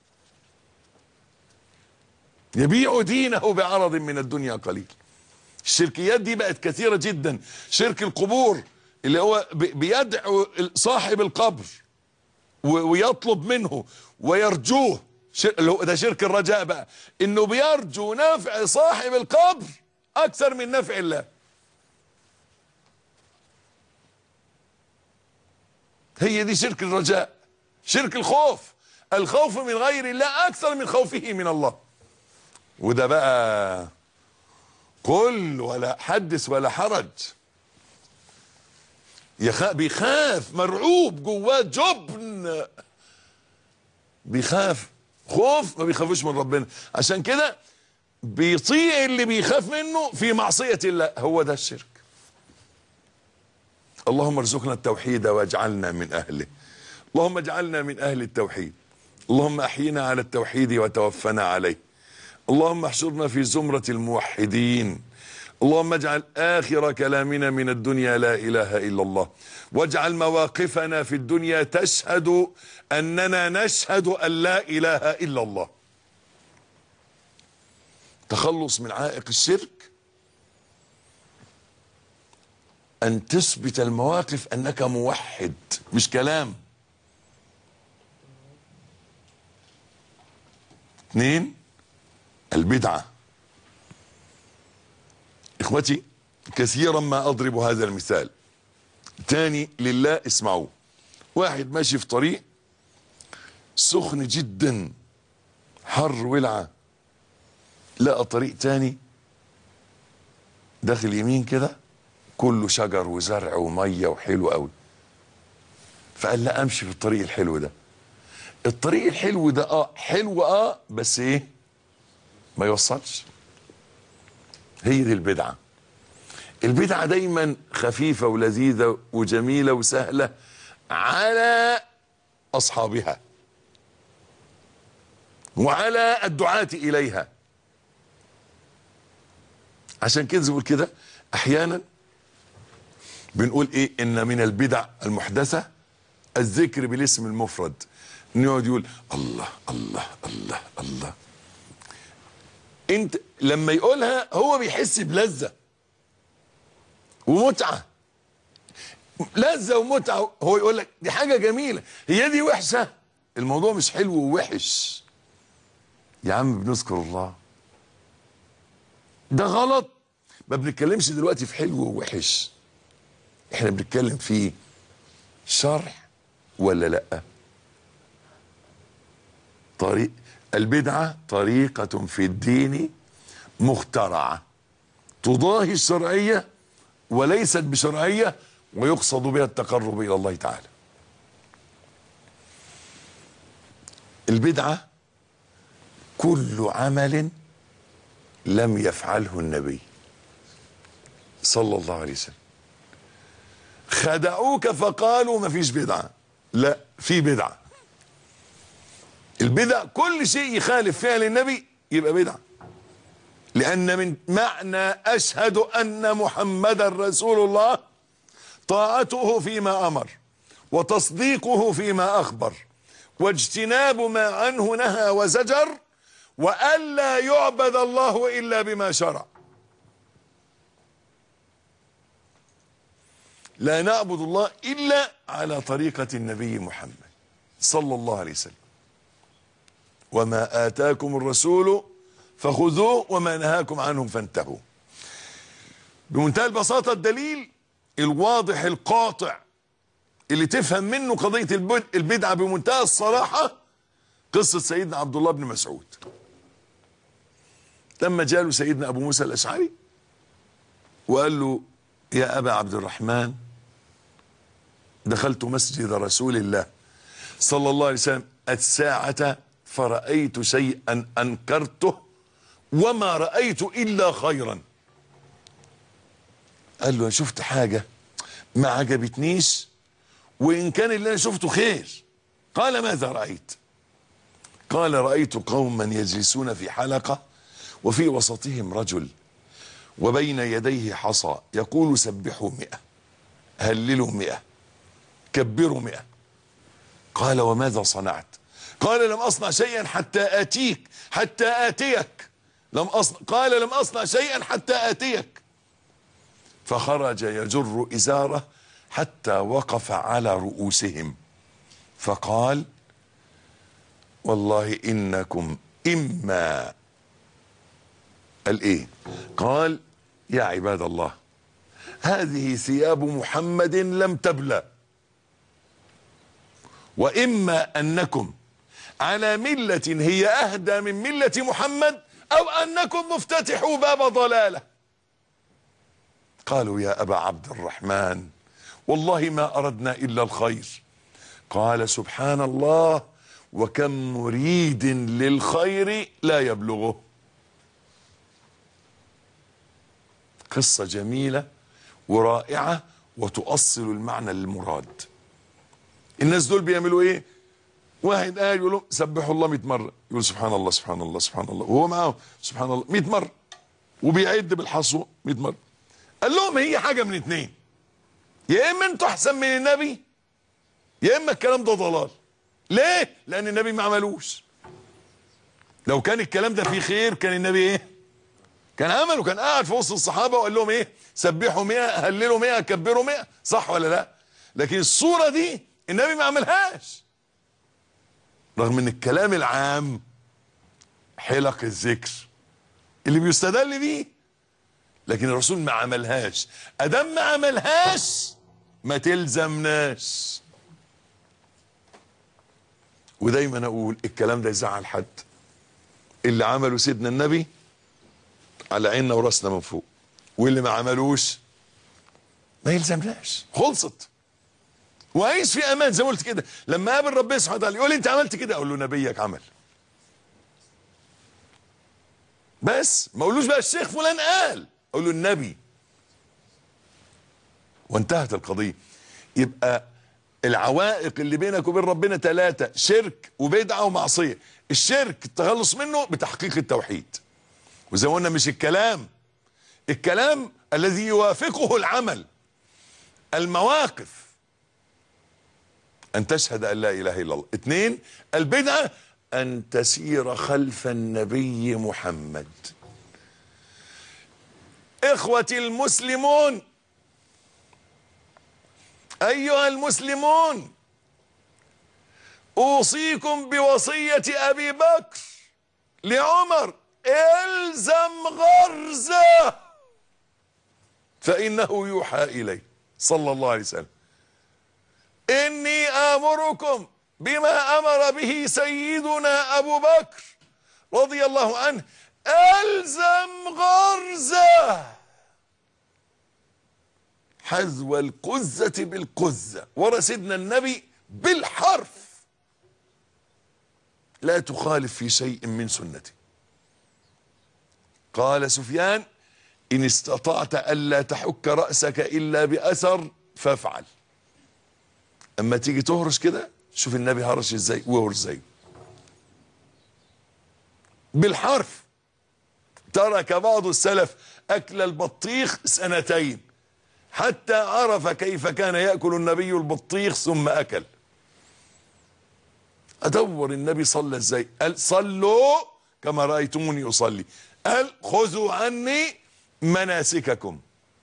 يبيع دينه بعرض من الدنيا قليل الشركيات دي بقت كثيرة جدا شرك القبور اللي هو بيدعو صاحب القبر ويطلب منه ويرجوه اللي هو ده شرك الرجاء بقى انه بيرجو نفع صاحب القبر اكثر من نفع الله هي دي شرك الرجاء شرك الخوف الخوف من غير الله اكثر من خوفه من الله وده بقى قل ولا حدث ولا حرج يخاف بيخاف مرعوب جواه جبن بيخاف خوف ما بيخافوش من ربنا عشان كده بيطيع اللي بيخاف منه في معصية الله هو ده الشرك اللهم ارزقنا التوحيد واجعلنا من اهله اللهم اجعلنا من اهل التوحيد اللهم احينا على التوحيد وتوفنا عليه اللهم احشرنا في زمرة الموحدين اللهم اجعل آخر كلامنا من الدنيا لا إله إلا الله واجعل مواقفنا في الدنيا تشهد أننا نشهد أن لا إله إلا الله تخلص من عائق الشرك أن تثبت المواقف أنك موحد مش كلام اثنين البدعة اخوتي كثيرا ما اضرب هذا المثال تاني لله اسمعوا واحد ماشي في طريق سخن جدا حر ولعة لقى طريق تاني داخل يمين كده كله شجر وزرع ومية وحلو قوي فقال لا امشي في الطريق الحلو ده الطريق الحلو ده اه حلو اه بس ايه ما يوصلش هي دي البدعه البدعه دايما خفيفه ولذيذه وجميله وسهله على اصحابها وعلى الدعاة اليها عشان كده زي ما بقول كده احيانا بنقول ايه ان من البدع المحدثه الذكر بالاسم المفرد انه يقعد يقول الله الله الله الله انت لما يقولها هو بيحس بلذه ومتعه لذه ومتعه هو يقول لك دي حاجه جميله هي دي وحشه الموضوع مش حلو ووحش يا عم بنذكر الله ده غلط ما بنتكلمش دلوقتي في حلو ووحش احنا بنتكلم في شرع ولا لا طريق البدعة طريقة في الدين مخترعة تضاهي الشرعية وليست بشرعية ويقصد بها التقرب إلى الله تعالى البدعة كل عمل لم يفعله النبي صلى الله عليه وسلم خدعوك فقالوا ما فيش بدعة لا في بدعة البدع كل شيء يخالف فعل النبي يبقى بدعة لأن من معنى أشهد أن محمدا رسول الله طاعته فيما أمر وتصديقه فيما أخبر واجتناب ما عنه نهى وزجر وألا يعبد الله إلا بما شرع لا نعبد الله إلا على طريقة النبي محمد صلى الله عليه وسلم وما آتاكم الرسول فخذوه وما نهاكم عنه فانتهوا بمنتهى البساطة الدليل الواضح القاطع اللي تفهم منه قضية البدعة بمنتهى الصراحة قصة سيدنا عبد الله بن مسعود لما جاله سيدنا أبو موسى الأشعري وقال له يا أبا عبد الرحمن دخلت مسجد رسول الله صلى الله عليه وسلم الساعة فرأيت شيئا أنكرته وما رأيت إلا خيرا قال له شفت حاجة ما عجبتنيش وإن كان اللي أنا شفته خير قال ماذا رأيت قال رأيت قوما يجلسون في حلقة وفي وسطهم رجل وبين يديه حصى يقول سبحوا مئة هللوا مئة كبروا مئة قال وماذا صنعت قال لم أصنع شيئا حتى آتيك حتى آتيك لم أصنع قال لم أصنع شيئا حتى آتيك فخرج يجر إزاره حتى وقف على رؤوسهم فقال والله إنكم إما قال إيه قال يا عباد الله هذه ثياب محمد لم تبلى وإما أنكم على ملة هي أهدى من ملة محمد أو أنكم مفتتحوا باب ضلالة قالوا يا أبا عبد الرحمن والله ما أردنا إلا الخير قال سبحان الله وكم مريد للخير لا يبلغه قصة جميلة ورائعة وتؤصل المعنى للمراد الناس دول بيعملوا ايه واحد قال يقول لهم سبحوا الله 100 مره يقول سبحان الله سبحان الله سبحان الله وهو معاهم سبحان الله 100 مره وبيعد بالحصو 100 مره قال لهم هي حاجه من اتنين يا اما انتوا احسن من النبي يا اما الكلام ده ضلال ليه لان النبي ما عملوش لو كان الكلام ده فيه خير كان النبي ايه كان عمله كان قاعد في وسط الصحابه وقال لهم ايه سبحوا 100 هللوا 100 كبروا 100 صح ولا لا لكن الصوره دي النبي ما عملهاش رغم ان الكلام العام حلق الذكر اللي بيستدل بيه لكن الرسول ما عملهاش ادم ما عملهاش ما تلزمناش ودايما اقول الكلام ده يزعل حد اللي عمله سيدنا النبي على عيننا وراسنا من فوق واللي ما عملوش ما يلزمناش خلصت وعايش في امان زي ما قلت كده لما قابل ربنا سبحانه وتعالى يقول لي انت عملت كده اقول له نبيك عمل بس ما اقولوش بقى الشيخ فلان قال اقول له النبي وانتهت القضيه يبقى العوائق اللي بينك وبين ربنا ثلاثة شرك وبدعة ومعصية الشرك التخلص منه بتحقيق التوحيد وزي ما قلنا مش الكلام الكلام الذي يوافقه العمل المواقف ان تشهد ان لا اله الا الله اثنين البدعة ان تسير خلف النبي محمد اخوتي المسلمون ايها المسلمون اوصيكم بوصية ابي بكر لعمر الزم غرزه فانه يوحى الي صلى الله عليه وسلم اني امركم بما امر به سيدنا ابو بكر رضي الله عنه الزم غرزه حذو القزة بالقزة ورا سيدنا النبي بالحرف لا تخالف في شيء من سنتي قال سفيان إن استطعت ألا تحك رأسك إلا بأثر فافعل أما تيجي تهرش كده شوف النبي هرش ازاي وهرش ازاي بالحرف ترك بعض السلف أكل البطيخ سنتين حتى عرف كيف كان يأكل النبي البطيخ ثم أكل أدور النبي صلى ازاي قال صلوا كما رأيتموني أصلي قال خذوا عني مناسككم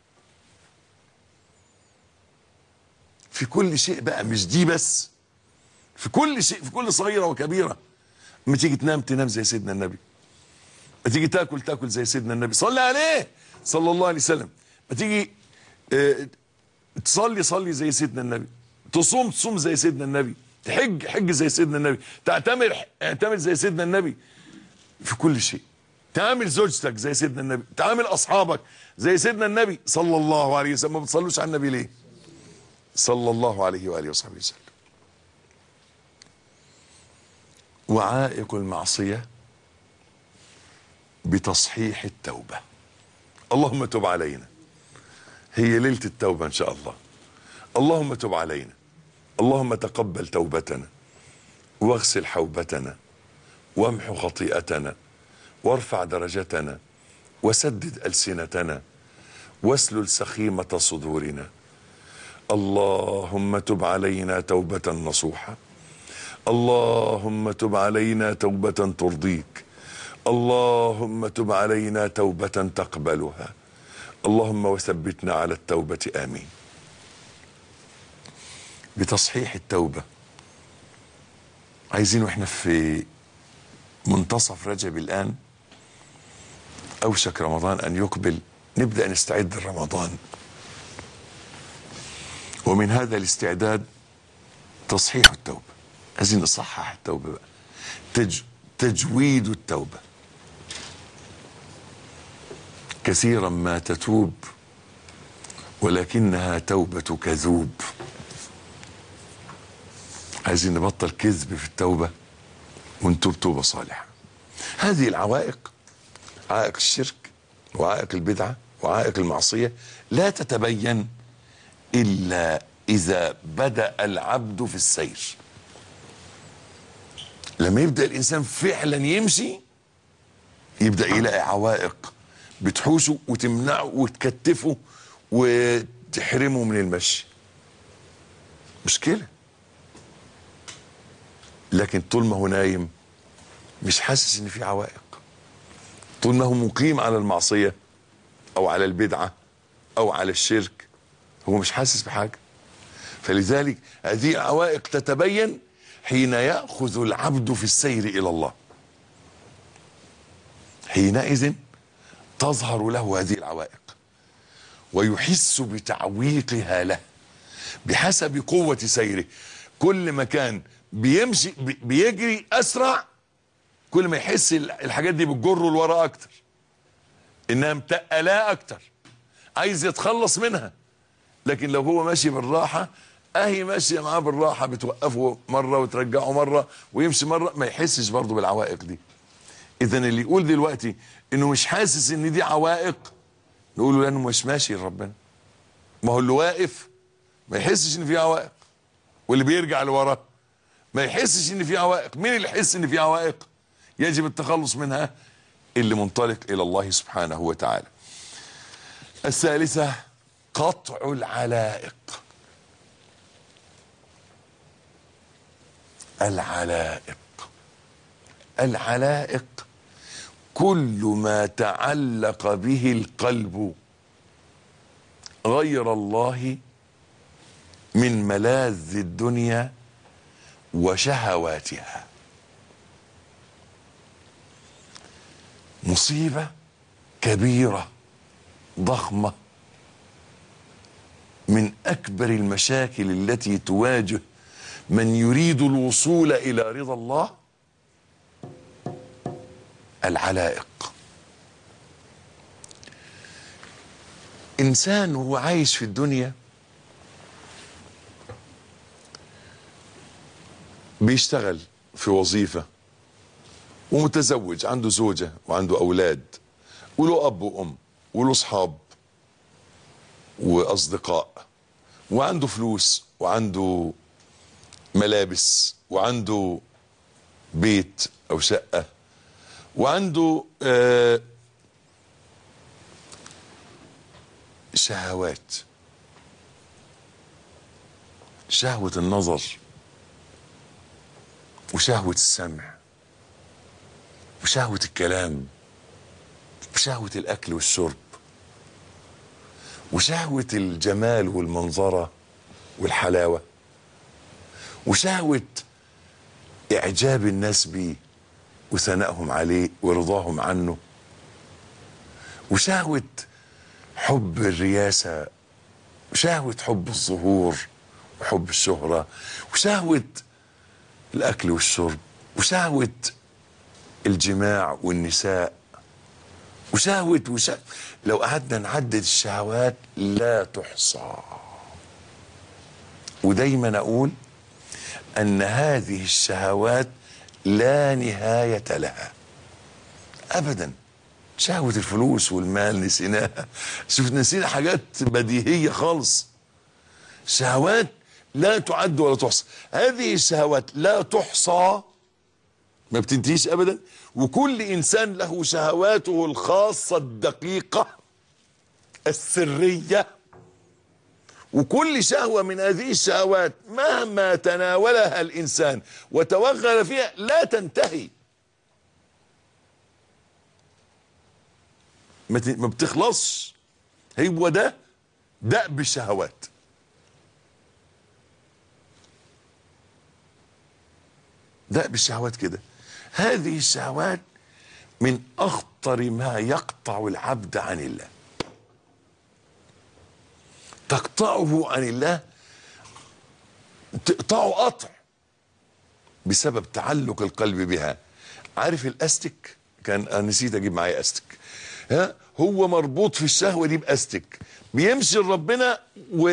في كل شيء بقى مش دي بس في كل شيء في كل صغيرة وكبيرة ما تيجي تنام تنام زي سيدنا النبي ما تيجي تاكل تاكل زي سيدنا النبي صلي عليه صلى الله عليه وسلم ما تيجي اه تصلي صلي زي سيدنا النبي تصوم تصوم زي سيدنا النبي تحج حج زي سيدنا النبي تعتمر اعتمر زي سيدنا النبي في كل شيء تعامل زوجتك زي سيدنا النبي تعامل اصحابك زي سيدنا النبي صلى الله عليه وسلم ما بتصلوش على النبي ليه صلى الله عليه واله وصحبه وسلم وعائق المعصيه بتصحيح التوبه اللهم تب علينا هي ليله التوبه ان شاء الله اللهم تب علينا اللهم تقبل توبتنا واغسل حوبتنا وامحو خطيئتنا وارفع درجتنا وسدد ألسنتنا واسلل سخيمة صدورنا اللهم تب علينا توبة نصوحة اللهم تب علينا توبة ترضيك اللهم تب علينا توبة تقبلها اللهم وثبتنا على التوبة آمين بتصحيح التوبة عايزين واحنا في منتصف رجب الآن أوشك رمضان أن يقبل نبدأ نستعد لرمضان ومن هذا الاستعداد تصحيح التوبة عايزين نصحح التوبة بقى تج تجويد التوبة كثيرا ما تتوب ولكنها توبة كذوب عايزين نبطل كذب في التوبة ونتوب توبة صالحة هذه العوائق عائق الشرك وعائق البدعة وعائق المعصية لا تتبين إلا إذا بدأ العبد في السير لما يبدأ الإنسان فعلا يمشي يبدأ يلاقي عوائق بتحوشه وتمنعه وتكتفه وتحرمه من المشي مشكلة لكن طول ما هو نايم مش حاسس ان في عوائق طول ما هو مقيم على المعصية او على البدعة او على الشرك هو مش حاسس بحاجة فلذلك هذه العوائق تتبين حين يأخذ العبد في السير الى الله حينئذ تظهر له هذه العوائق ويحس بتعويقها له بحسب قوة سيره كل ما كان بيمشي بيجري اسرع كل ما يحس الحاجات دي بتجره لورا اكتر انها متقلاه اكتر عايز يتخلص منها لكن لو هو ماشي بالراحه اهي ماشيه معاه بالراحه بتوقفه مره وترجعه مره ويمشي مره ما يحسش برضه بالعوائق دي اذا اللي يقول دلوقتي انه مش حاسس ان دي عوائق نقول له لانه مش ماشي لربنا ما هو اللي واقف ما يحسش ان في عوائق واللي بيرجع لورا ما يحسش ان في عوائق مين اللي يحس ان في عوائق يجب التخلص منها اللي منطلق الى الله سبحانه وتعالى الثالثة قطع العلائق العلائق العلائق كل ما تعلق به القلب غير الله من ملاذ الدنيا وشهواتها مصيبة كبيرة ضخمة من أكبر المشاكل التي تواجه من يريد الوصول إلى رضا الله العلائق إنسان هو عايش في الدنيا بيشتغل في وظيفة ومتزوج عنده زوجة وعنده أولاد وله أب وأم وله أصحاب وأصدقاء وعنده فلوس وعنده ملابس وعنده بيت أو شقة وعنده آه شهوات شهوة النظر وشهوة السمع وشهوة الكلام وشهوة الأكل والشرب وشهوة الجمال والمنظرة والحلاوة وشهوة إعجاب الناس بيه وثنائهم عليه ورضاهم عنه وشهوة حب الرياسة وشهوة حب الظهور وحب الشهرة وشهوة الأكل والشرب وشهوة الجماع والنساء وشهوة وشهوة لو قعدنا نعدد الشهوات لا تحصى ودايما أقول أن هذه الشهوات لا نهاية لها أبدا شهوة الفلوس والمال نسيناها شوف نسينا حاجات بديهية خالص شهوات لا تعد ولا تحصى هذه الشهوات لا تحصى ما بتنتهيش ابدا وكل انسان له شهواته الخاصة الدقيقة السرية وكل شهوة من هذه الشهوات مهما تناولها الانسان وتوغل فيها لا تنتهي ما ت- ما بتخلصش هو ده دأب الشهوات دأب الشهوات كده هذه الشهوات من أخطر ما يقطع العبد عن الله تقطعه عن الله تقطعه قطع بسبب تعلق القلب بها عارف الاستك كان أنا نسيت اجيب معايا استك ها هو مربوط في الشهوه دي باستك بيمشي لربنا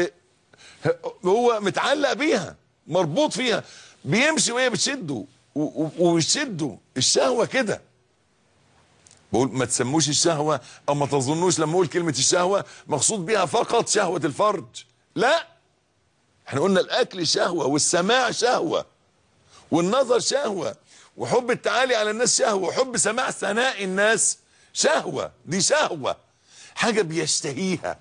وهو متعلق بيها مربوط فيها بيمشي وهي بتشده و- و- وبتشده الشهوه كده بقول ما تسموش الشهوه او ما تظنوش لما اقول كلمه الشهوه مقصود بها فقط شهوه الفرج لا احنا قلنا الاكل شهوه والسماع شهوه والنظر شهوة وحب التعالي على الناس شهوة وحب سماع ثناء الناس شهوة دي شهوة حاجة بيشتهيها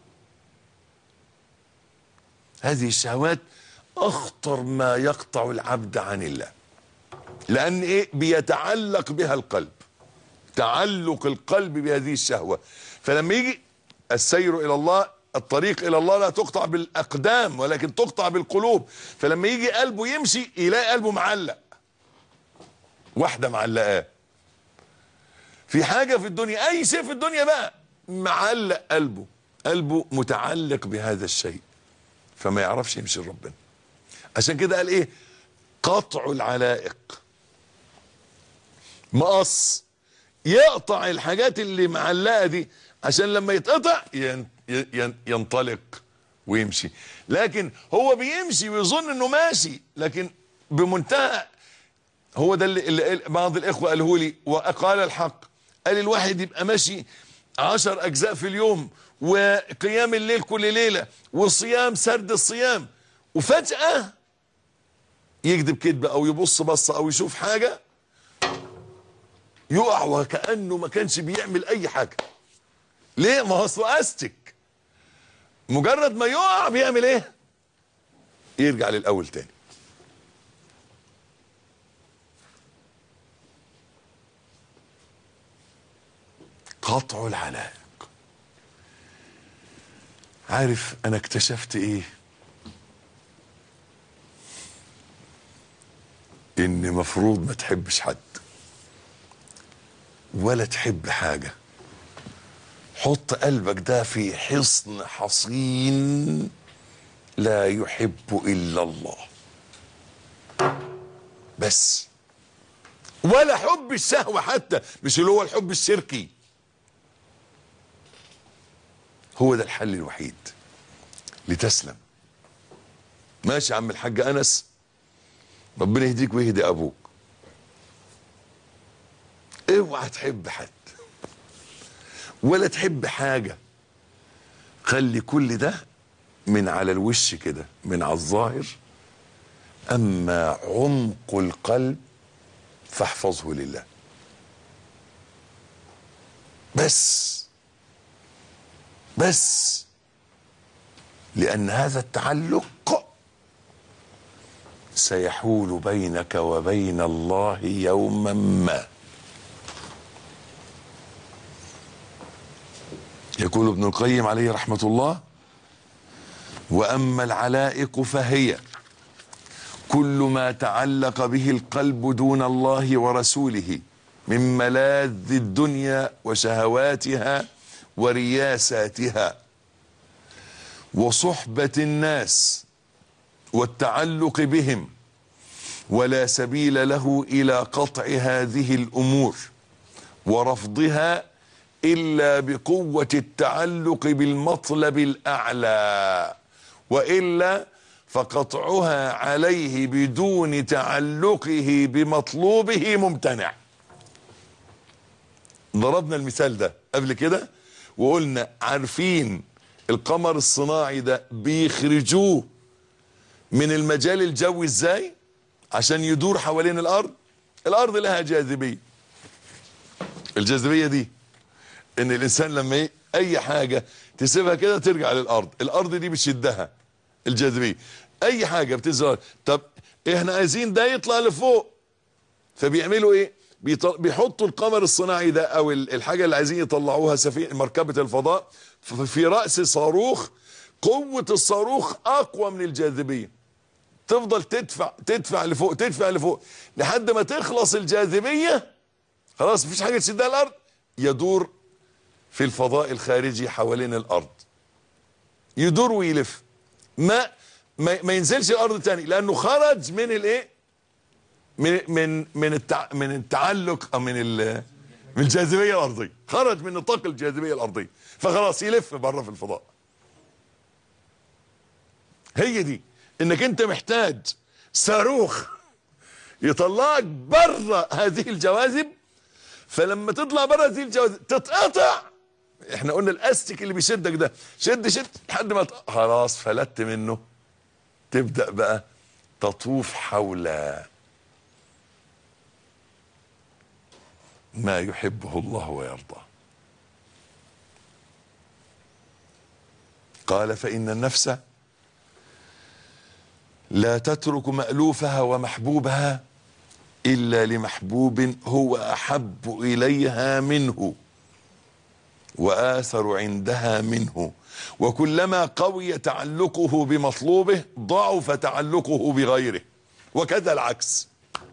هذه الشهوات أخطر ما يقطع العبد عن الله لأن إيه بيتعلق بها القلب تعلق القلب بهذه الشهوة فلما يجي السير إلى الله الطريق إلى الله لا تقطع بالأقدام ولكن تقطع بالقلوب فلما يجي قلبه يمشي يلاقي قلبه معلق واحدة معلقاه في حاجة في الدنيا أي شيء في الدنيا بقى معلق قلبه قلبه متعلق بهذا الشيء فما يعرفش يمشي لربنا عشان كده قال ايه قطع العلائق مقص يقطع الحاجات اللي معلقه دي عشان لما يتقطع ين- ين- ينطلق ويمشي لكن هو بيمشي ويظن انه ماشي لكن بمنتهى هو ده اللي, اللي بعض الاخوه قاله لي وقال الحق قال الواحد يبقى ماشي عشر اجزاء في اليوم وقيام الليل كل ليله وصيام سرد الصيام وفجاه يكذب كذبه او يبص بصه او يشوف حاجه يقع وكانه ما كانش بيعمل اي حاجه ليه ما هو اصله استك مجرد ما يقع بيعمل ايه يرجع للاول تاني قطع العلائق عارف انا اكتشفت ايه ان مفروض ما تحبش حد ولا تحب حاجة حط قلبك ده في حصن حصين لا يحب الا الله بس ولا حب الشهوة حتى مش اللي هو الحب الشركي هو ده الحل الوحيد لتسلم ماشي يا عم الحاج انس ربنا يهديك ويهدي ابوك اوعى تحب حد ولا تحب حاجة خلي كل ده من على الوش كده من على الظاهر اما عمق القلب فاحفظه لله بس بس لأن هذا التعلق سيحول بينك وبين الله يوما ما يقول ابن القيم عليه رحمة الله وأما العلائق فهي كل ما تعلق به القلب دون الله ورسوله من ملاذ الدنيا وشهواتها ورياساتها وصحبة الناس والتعلق بهم ولا سبيل له إلى قطع هذه الأمور ورفضها إلا بقوة التعلق بالمطلب الأعلى وإلا فقطعها عليه بدون تعلقه بمطلوبه ممتنع ضربنا المثال ده قبل كده وقلنا عارفين القمر الصناعي ده بيخرجوه من المجال الجوي ازاي عشان يدور حوالين الارض الارض لها جاذبيه الجاذبيه دي ان الانسان لما ايه اي حاجه تسيبها كده ترجع للارض الارض دي بتشدها الجاذبيه اي حاجه بتظهر طب احنا عايزين ده يطلع لفوق فبيعملوا ايه بيحطوا القمر الصناعي ده او الحاجه اللي عايزين يطلعوها سفينه مركبه الفضاء في راس صاروخ قوه الصاروخ اقوى من الجاذبيه تفضل تدفع تدفع لفوق تدفع لفوق لحد ما تخلص الجاذبيه خلاص مفيش حاجه تشدها الارض يدور في الفضاء الخارجي حوالين الارض يدور ويلف ما ما, ما ينزلش الارض تاني لانه خرج من الايه من من من التع من التعلق او من من الجاذبيه الارضيه خرج من نطاق الجاذبيه الارضيه فخلاص يلف بره في الفضاء هي دي انك انت محتاج صاروخ يطلعك بره هذه الجواذب فلما تطلع بره هذه الجواذب تتقطع احنا قلنا الاستك اللي بيشدك ده شد شد لحد ما خلاص فلت منه تبدا بقى تطوف حول ما يحبه الله ويرضاه قال فإن النفس لا تترك مألوفها ومحبوبها إلا لمحبوب هو أحب إليها منه وآثر عندها منه وكلما قوي تعلقه بمطلوبه ضعف تعلقه بغيره وكذا العكس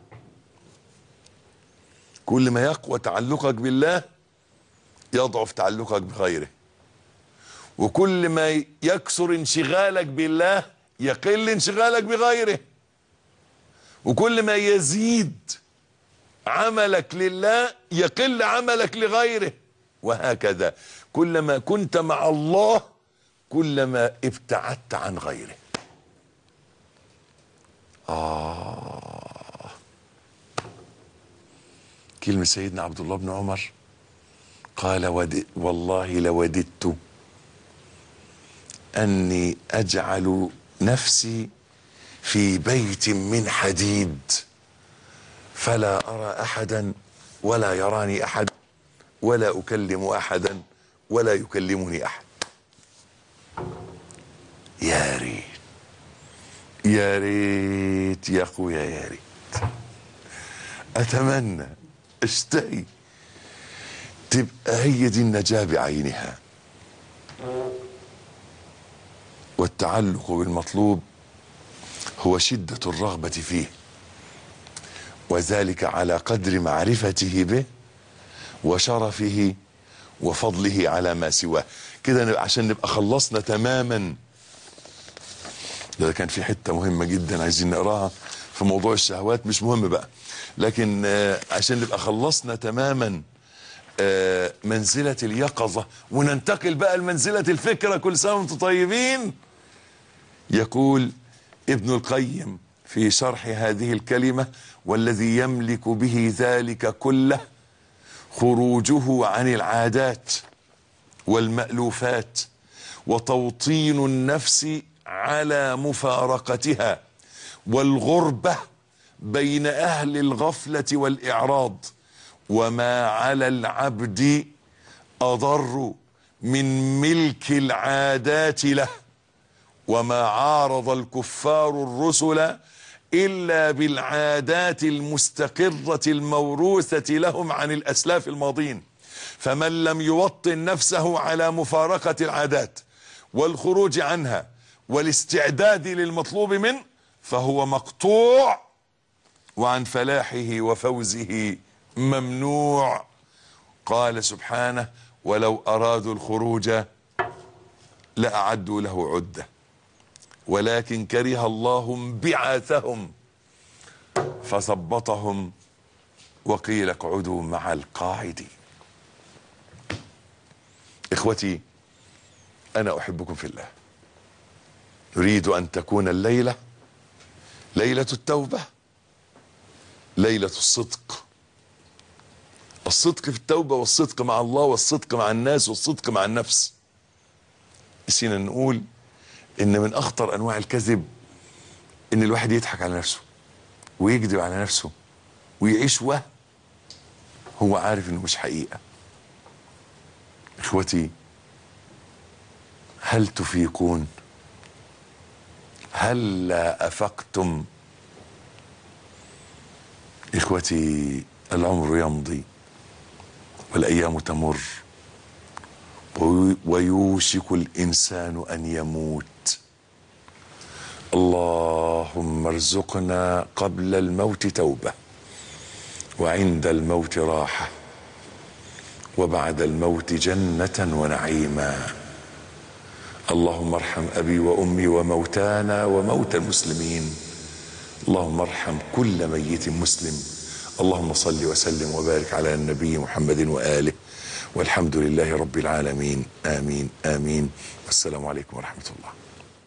كل ما يقوى تعلقك بالله يضعف تعلقك بغيره وكل ما يكثر انشغالك بالله يقل انشغالك بغيره وكل ما يزيد عملك لله يقل عملك لغيره وهكذا كلما كنت مع الله كلما ابتعدت عن غيره آه كلمة سيدنا عبد الله بن عمر قال ود والله لوددت أني أجعل نفسي في بيت من حديد فلا أرى أحدا ولا يراني أحد ولا أكلم أحدا ولا يكلمني أحد يا ريت يا ريت يا أخويا يا ريت أتمنى اشتهي تبقى هي دي النجاة بعينها والتعلق بالمطلوب هو شدة الرغبة فيه وذلك على قدر معرفته به وشرفه وفضله على ما سواه كده نبقى عشان نبقى خلصنا تماما ده كان في حتة مهمة جدا عايزين نقراها في موضوع الشهوات مش مهم بقى لكن آه، عشان نبقى خلصنا تماما آه، منزلة اليقظة وننتقل بقى لمنزلة الفكرة كل سنة وانتم طيبين يقول ابن القيم في شرح هذه الكلمة والذي يملك به ذلك كله خروجه عن العادات والمألوفات وتوطين النفس على مفارقتها والغربة بين أهل الغفلة والإعراض وما على العبد أضر من ملك العادات له وما عارض الكفار الرسل الا بالعادات المستقره الموروثه لهم عن الاسلاف الماضين فمن لم يوطن نفسه على مفارقه العادات والخروج عنها والاستعداد للمطلوب منه فهو مقطوع وعن فلاحه وفوزه ممنوع قال سبحانه ولو ارادوا الخروج لاعدوا له عده ولكن كره الله انبعاثهم فثبطهم وقيل اقعدوا مع القاعدين اخوتي انا احبكم في الله اريد ان تكون الليله ليله التوبه ليله الصدق الصدق في التوبه والصدق مع الله والصدق مع الناس والصدق مع النفس نسينا نقول ان من اخطر انواع الكذب ان الواحد يضحك على نفسه ويكذب على نفسه ويعيش وهم هو عارف انه مش حقيقه اخوتي هل تفيقون هل لا افقتم اخوتي العمر يمضي والايام تمر ويوشك الانسان ان يموت اللهم ارزقنا قبل الموت توبه وعند الموت راحه وبعد الموت جنه ونعيما اللهم ارحم ابي وامي وموتانا وموتى المسلمين اللهم ارحم كل ميت مسلم اللهم صل وسلم وبارك على النبي محمد واله والحمد لله رب العالمين امين امين والسلام عليكم ورحمه الله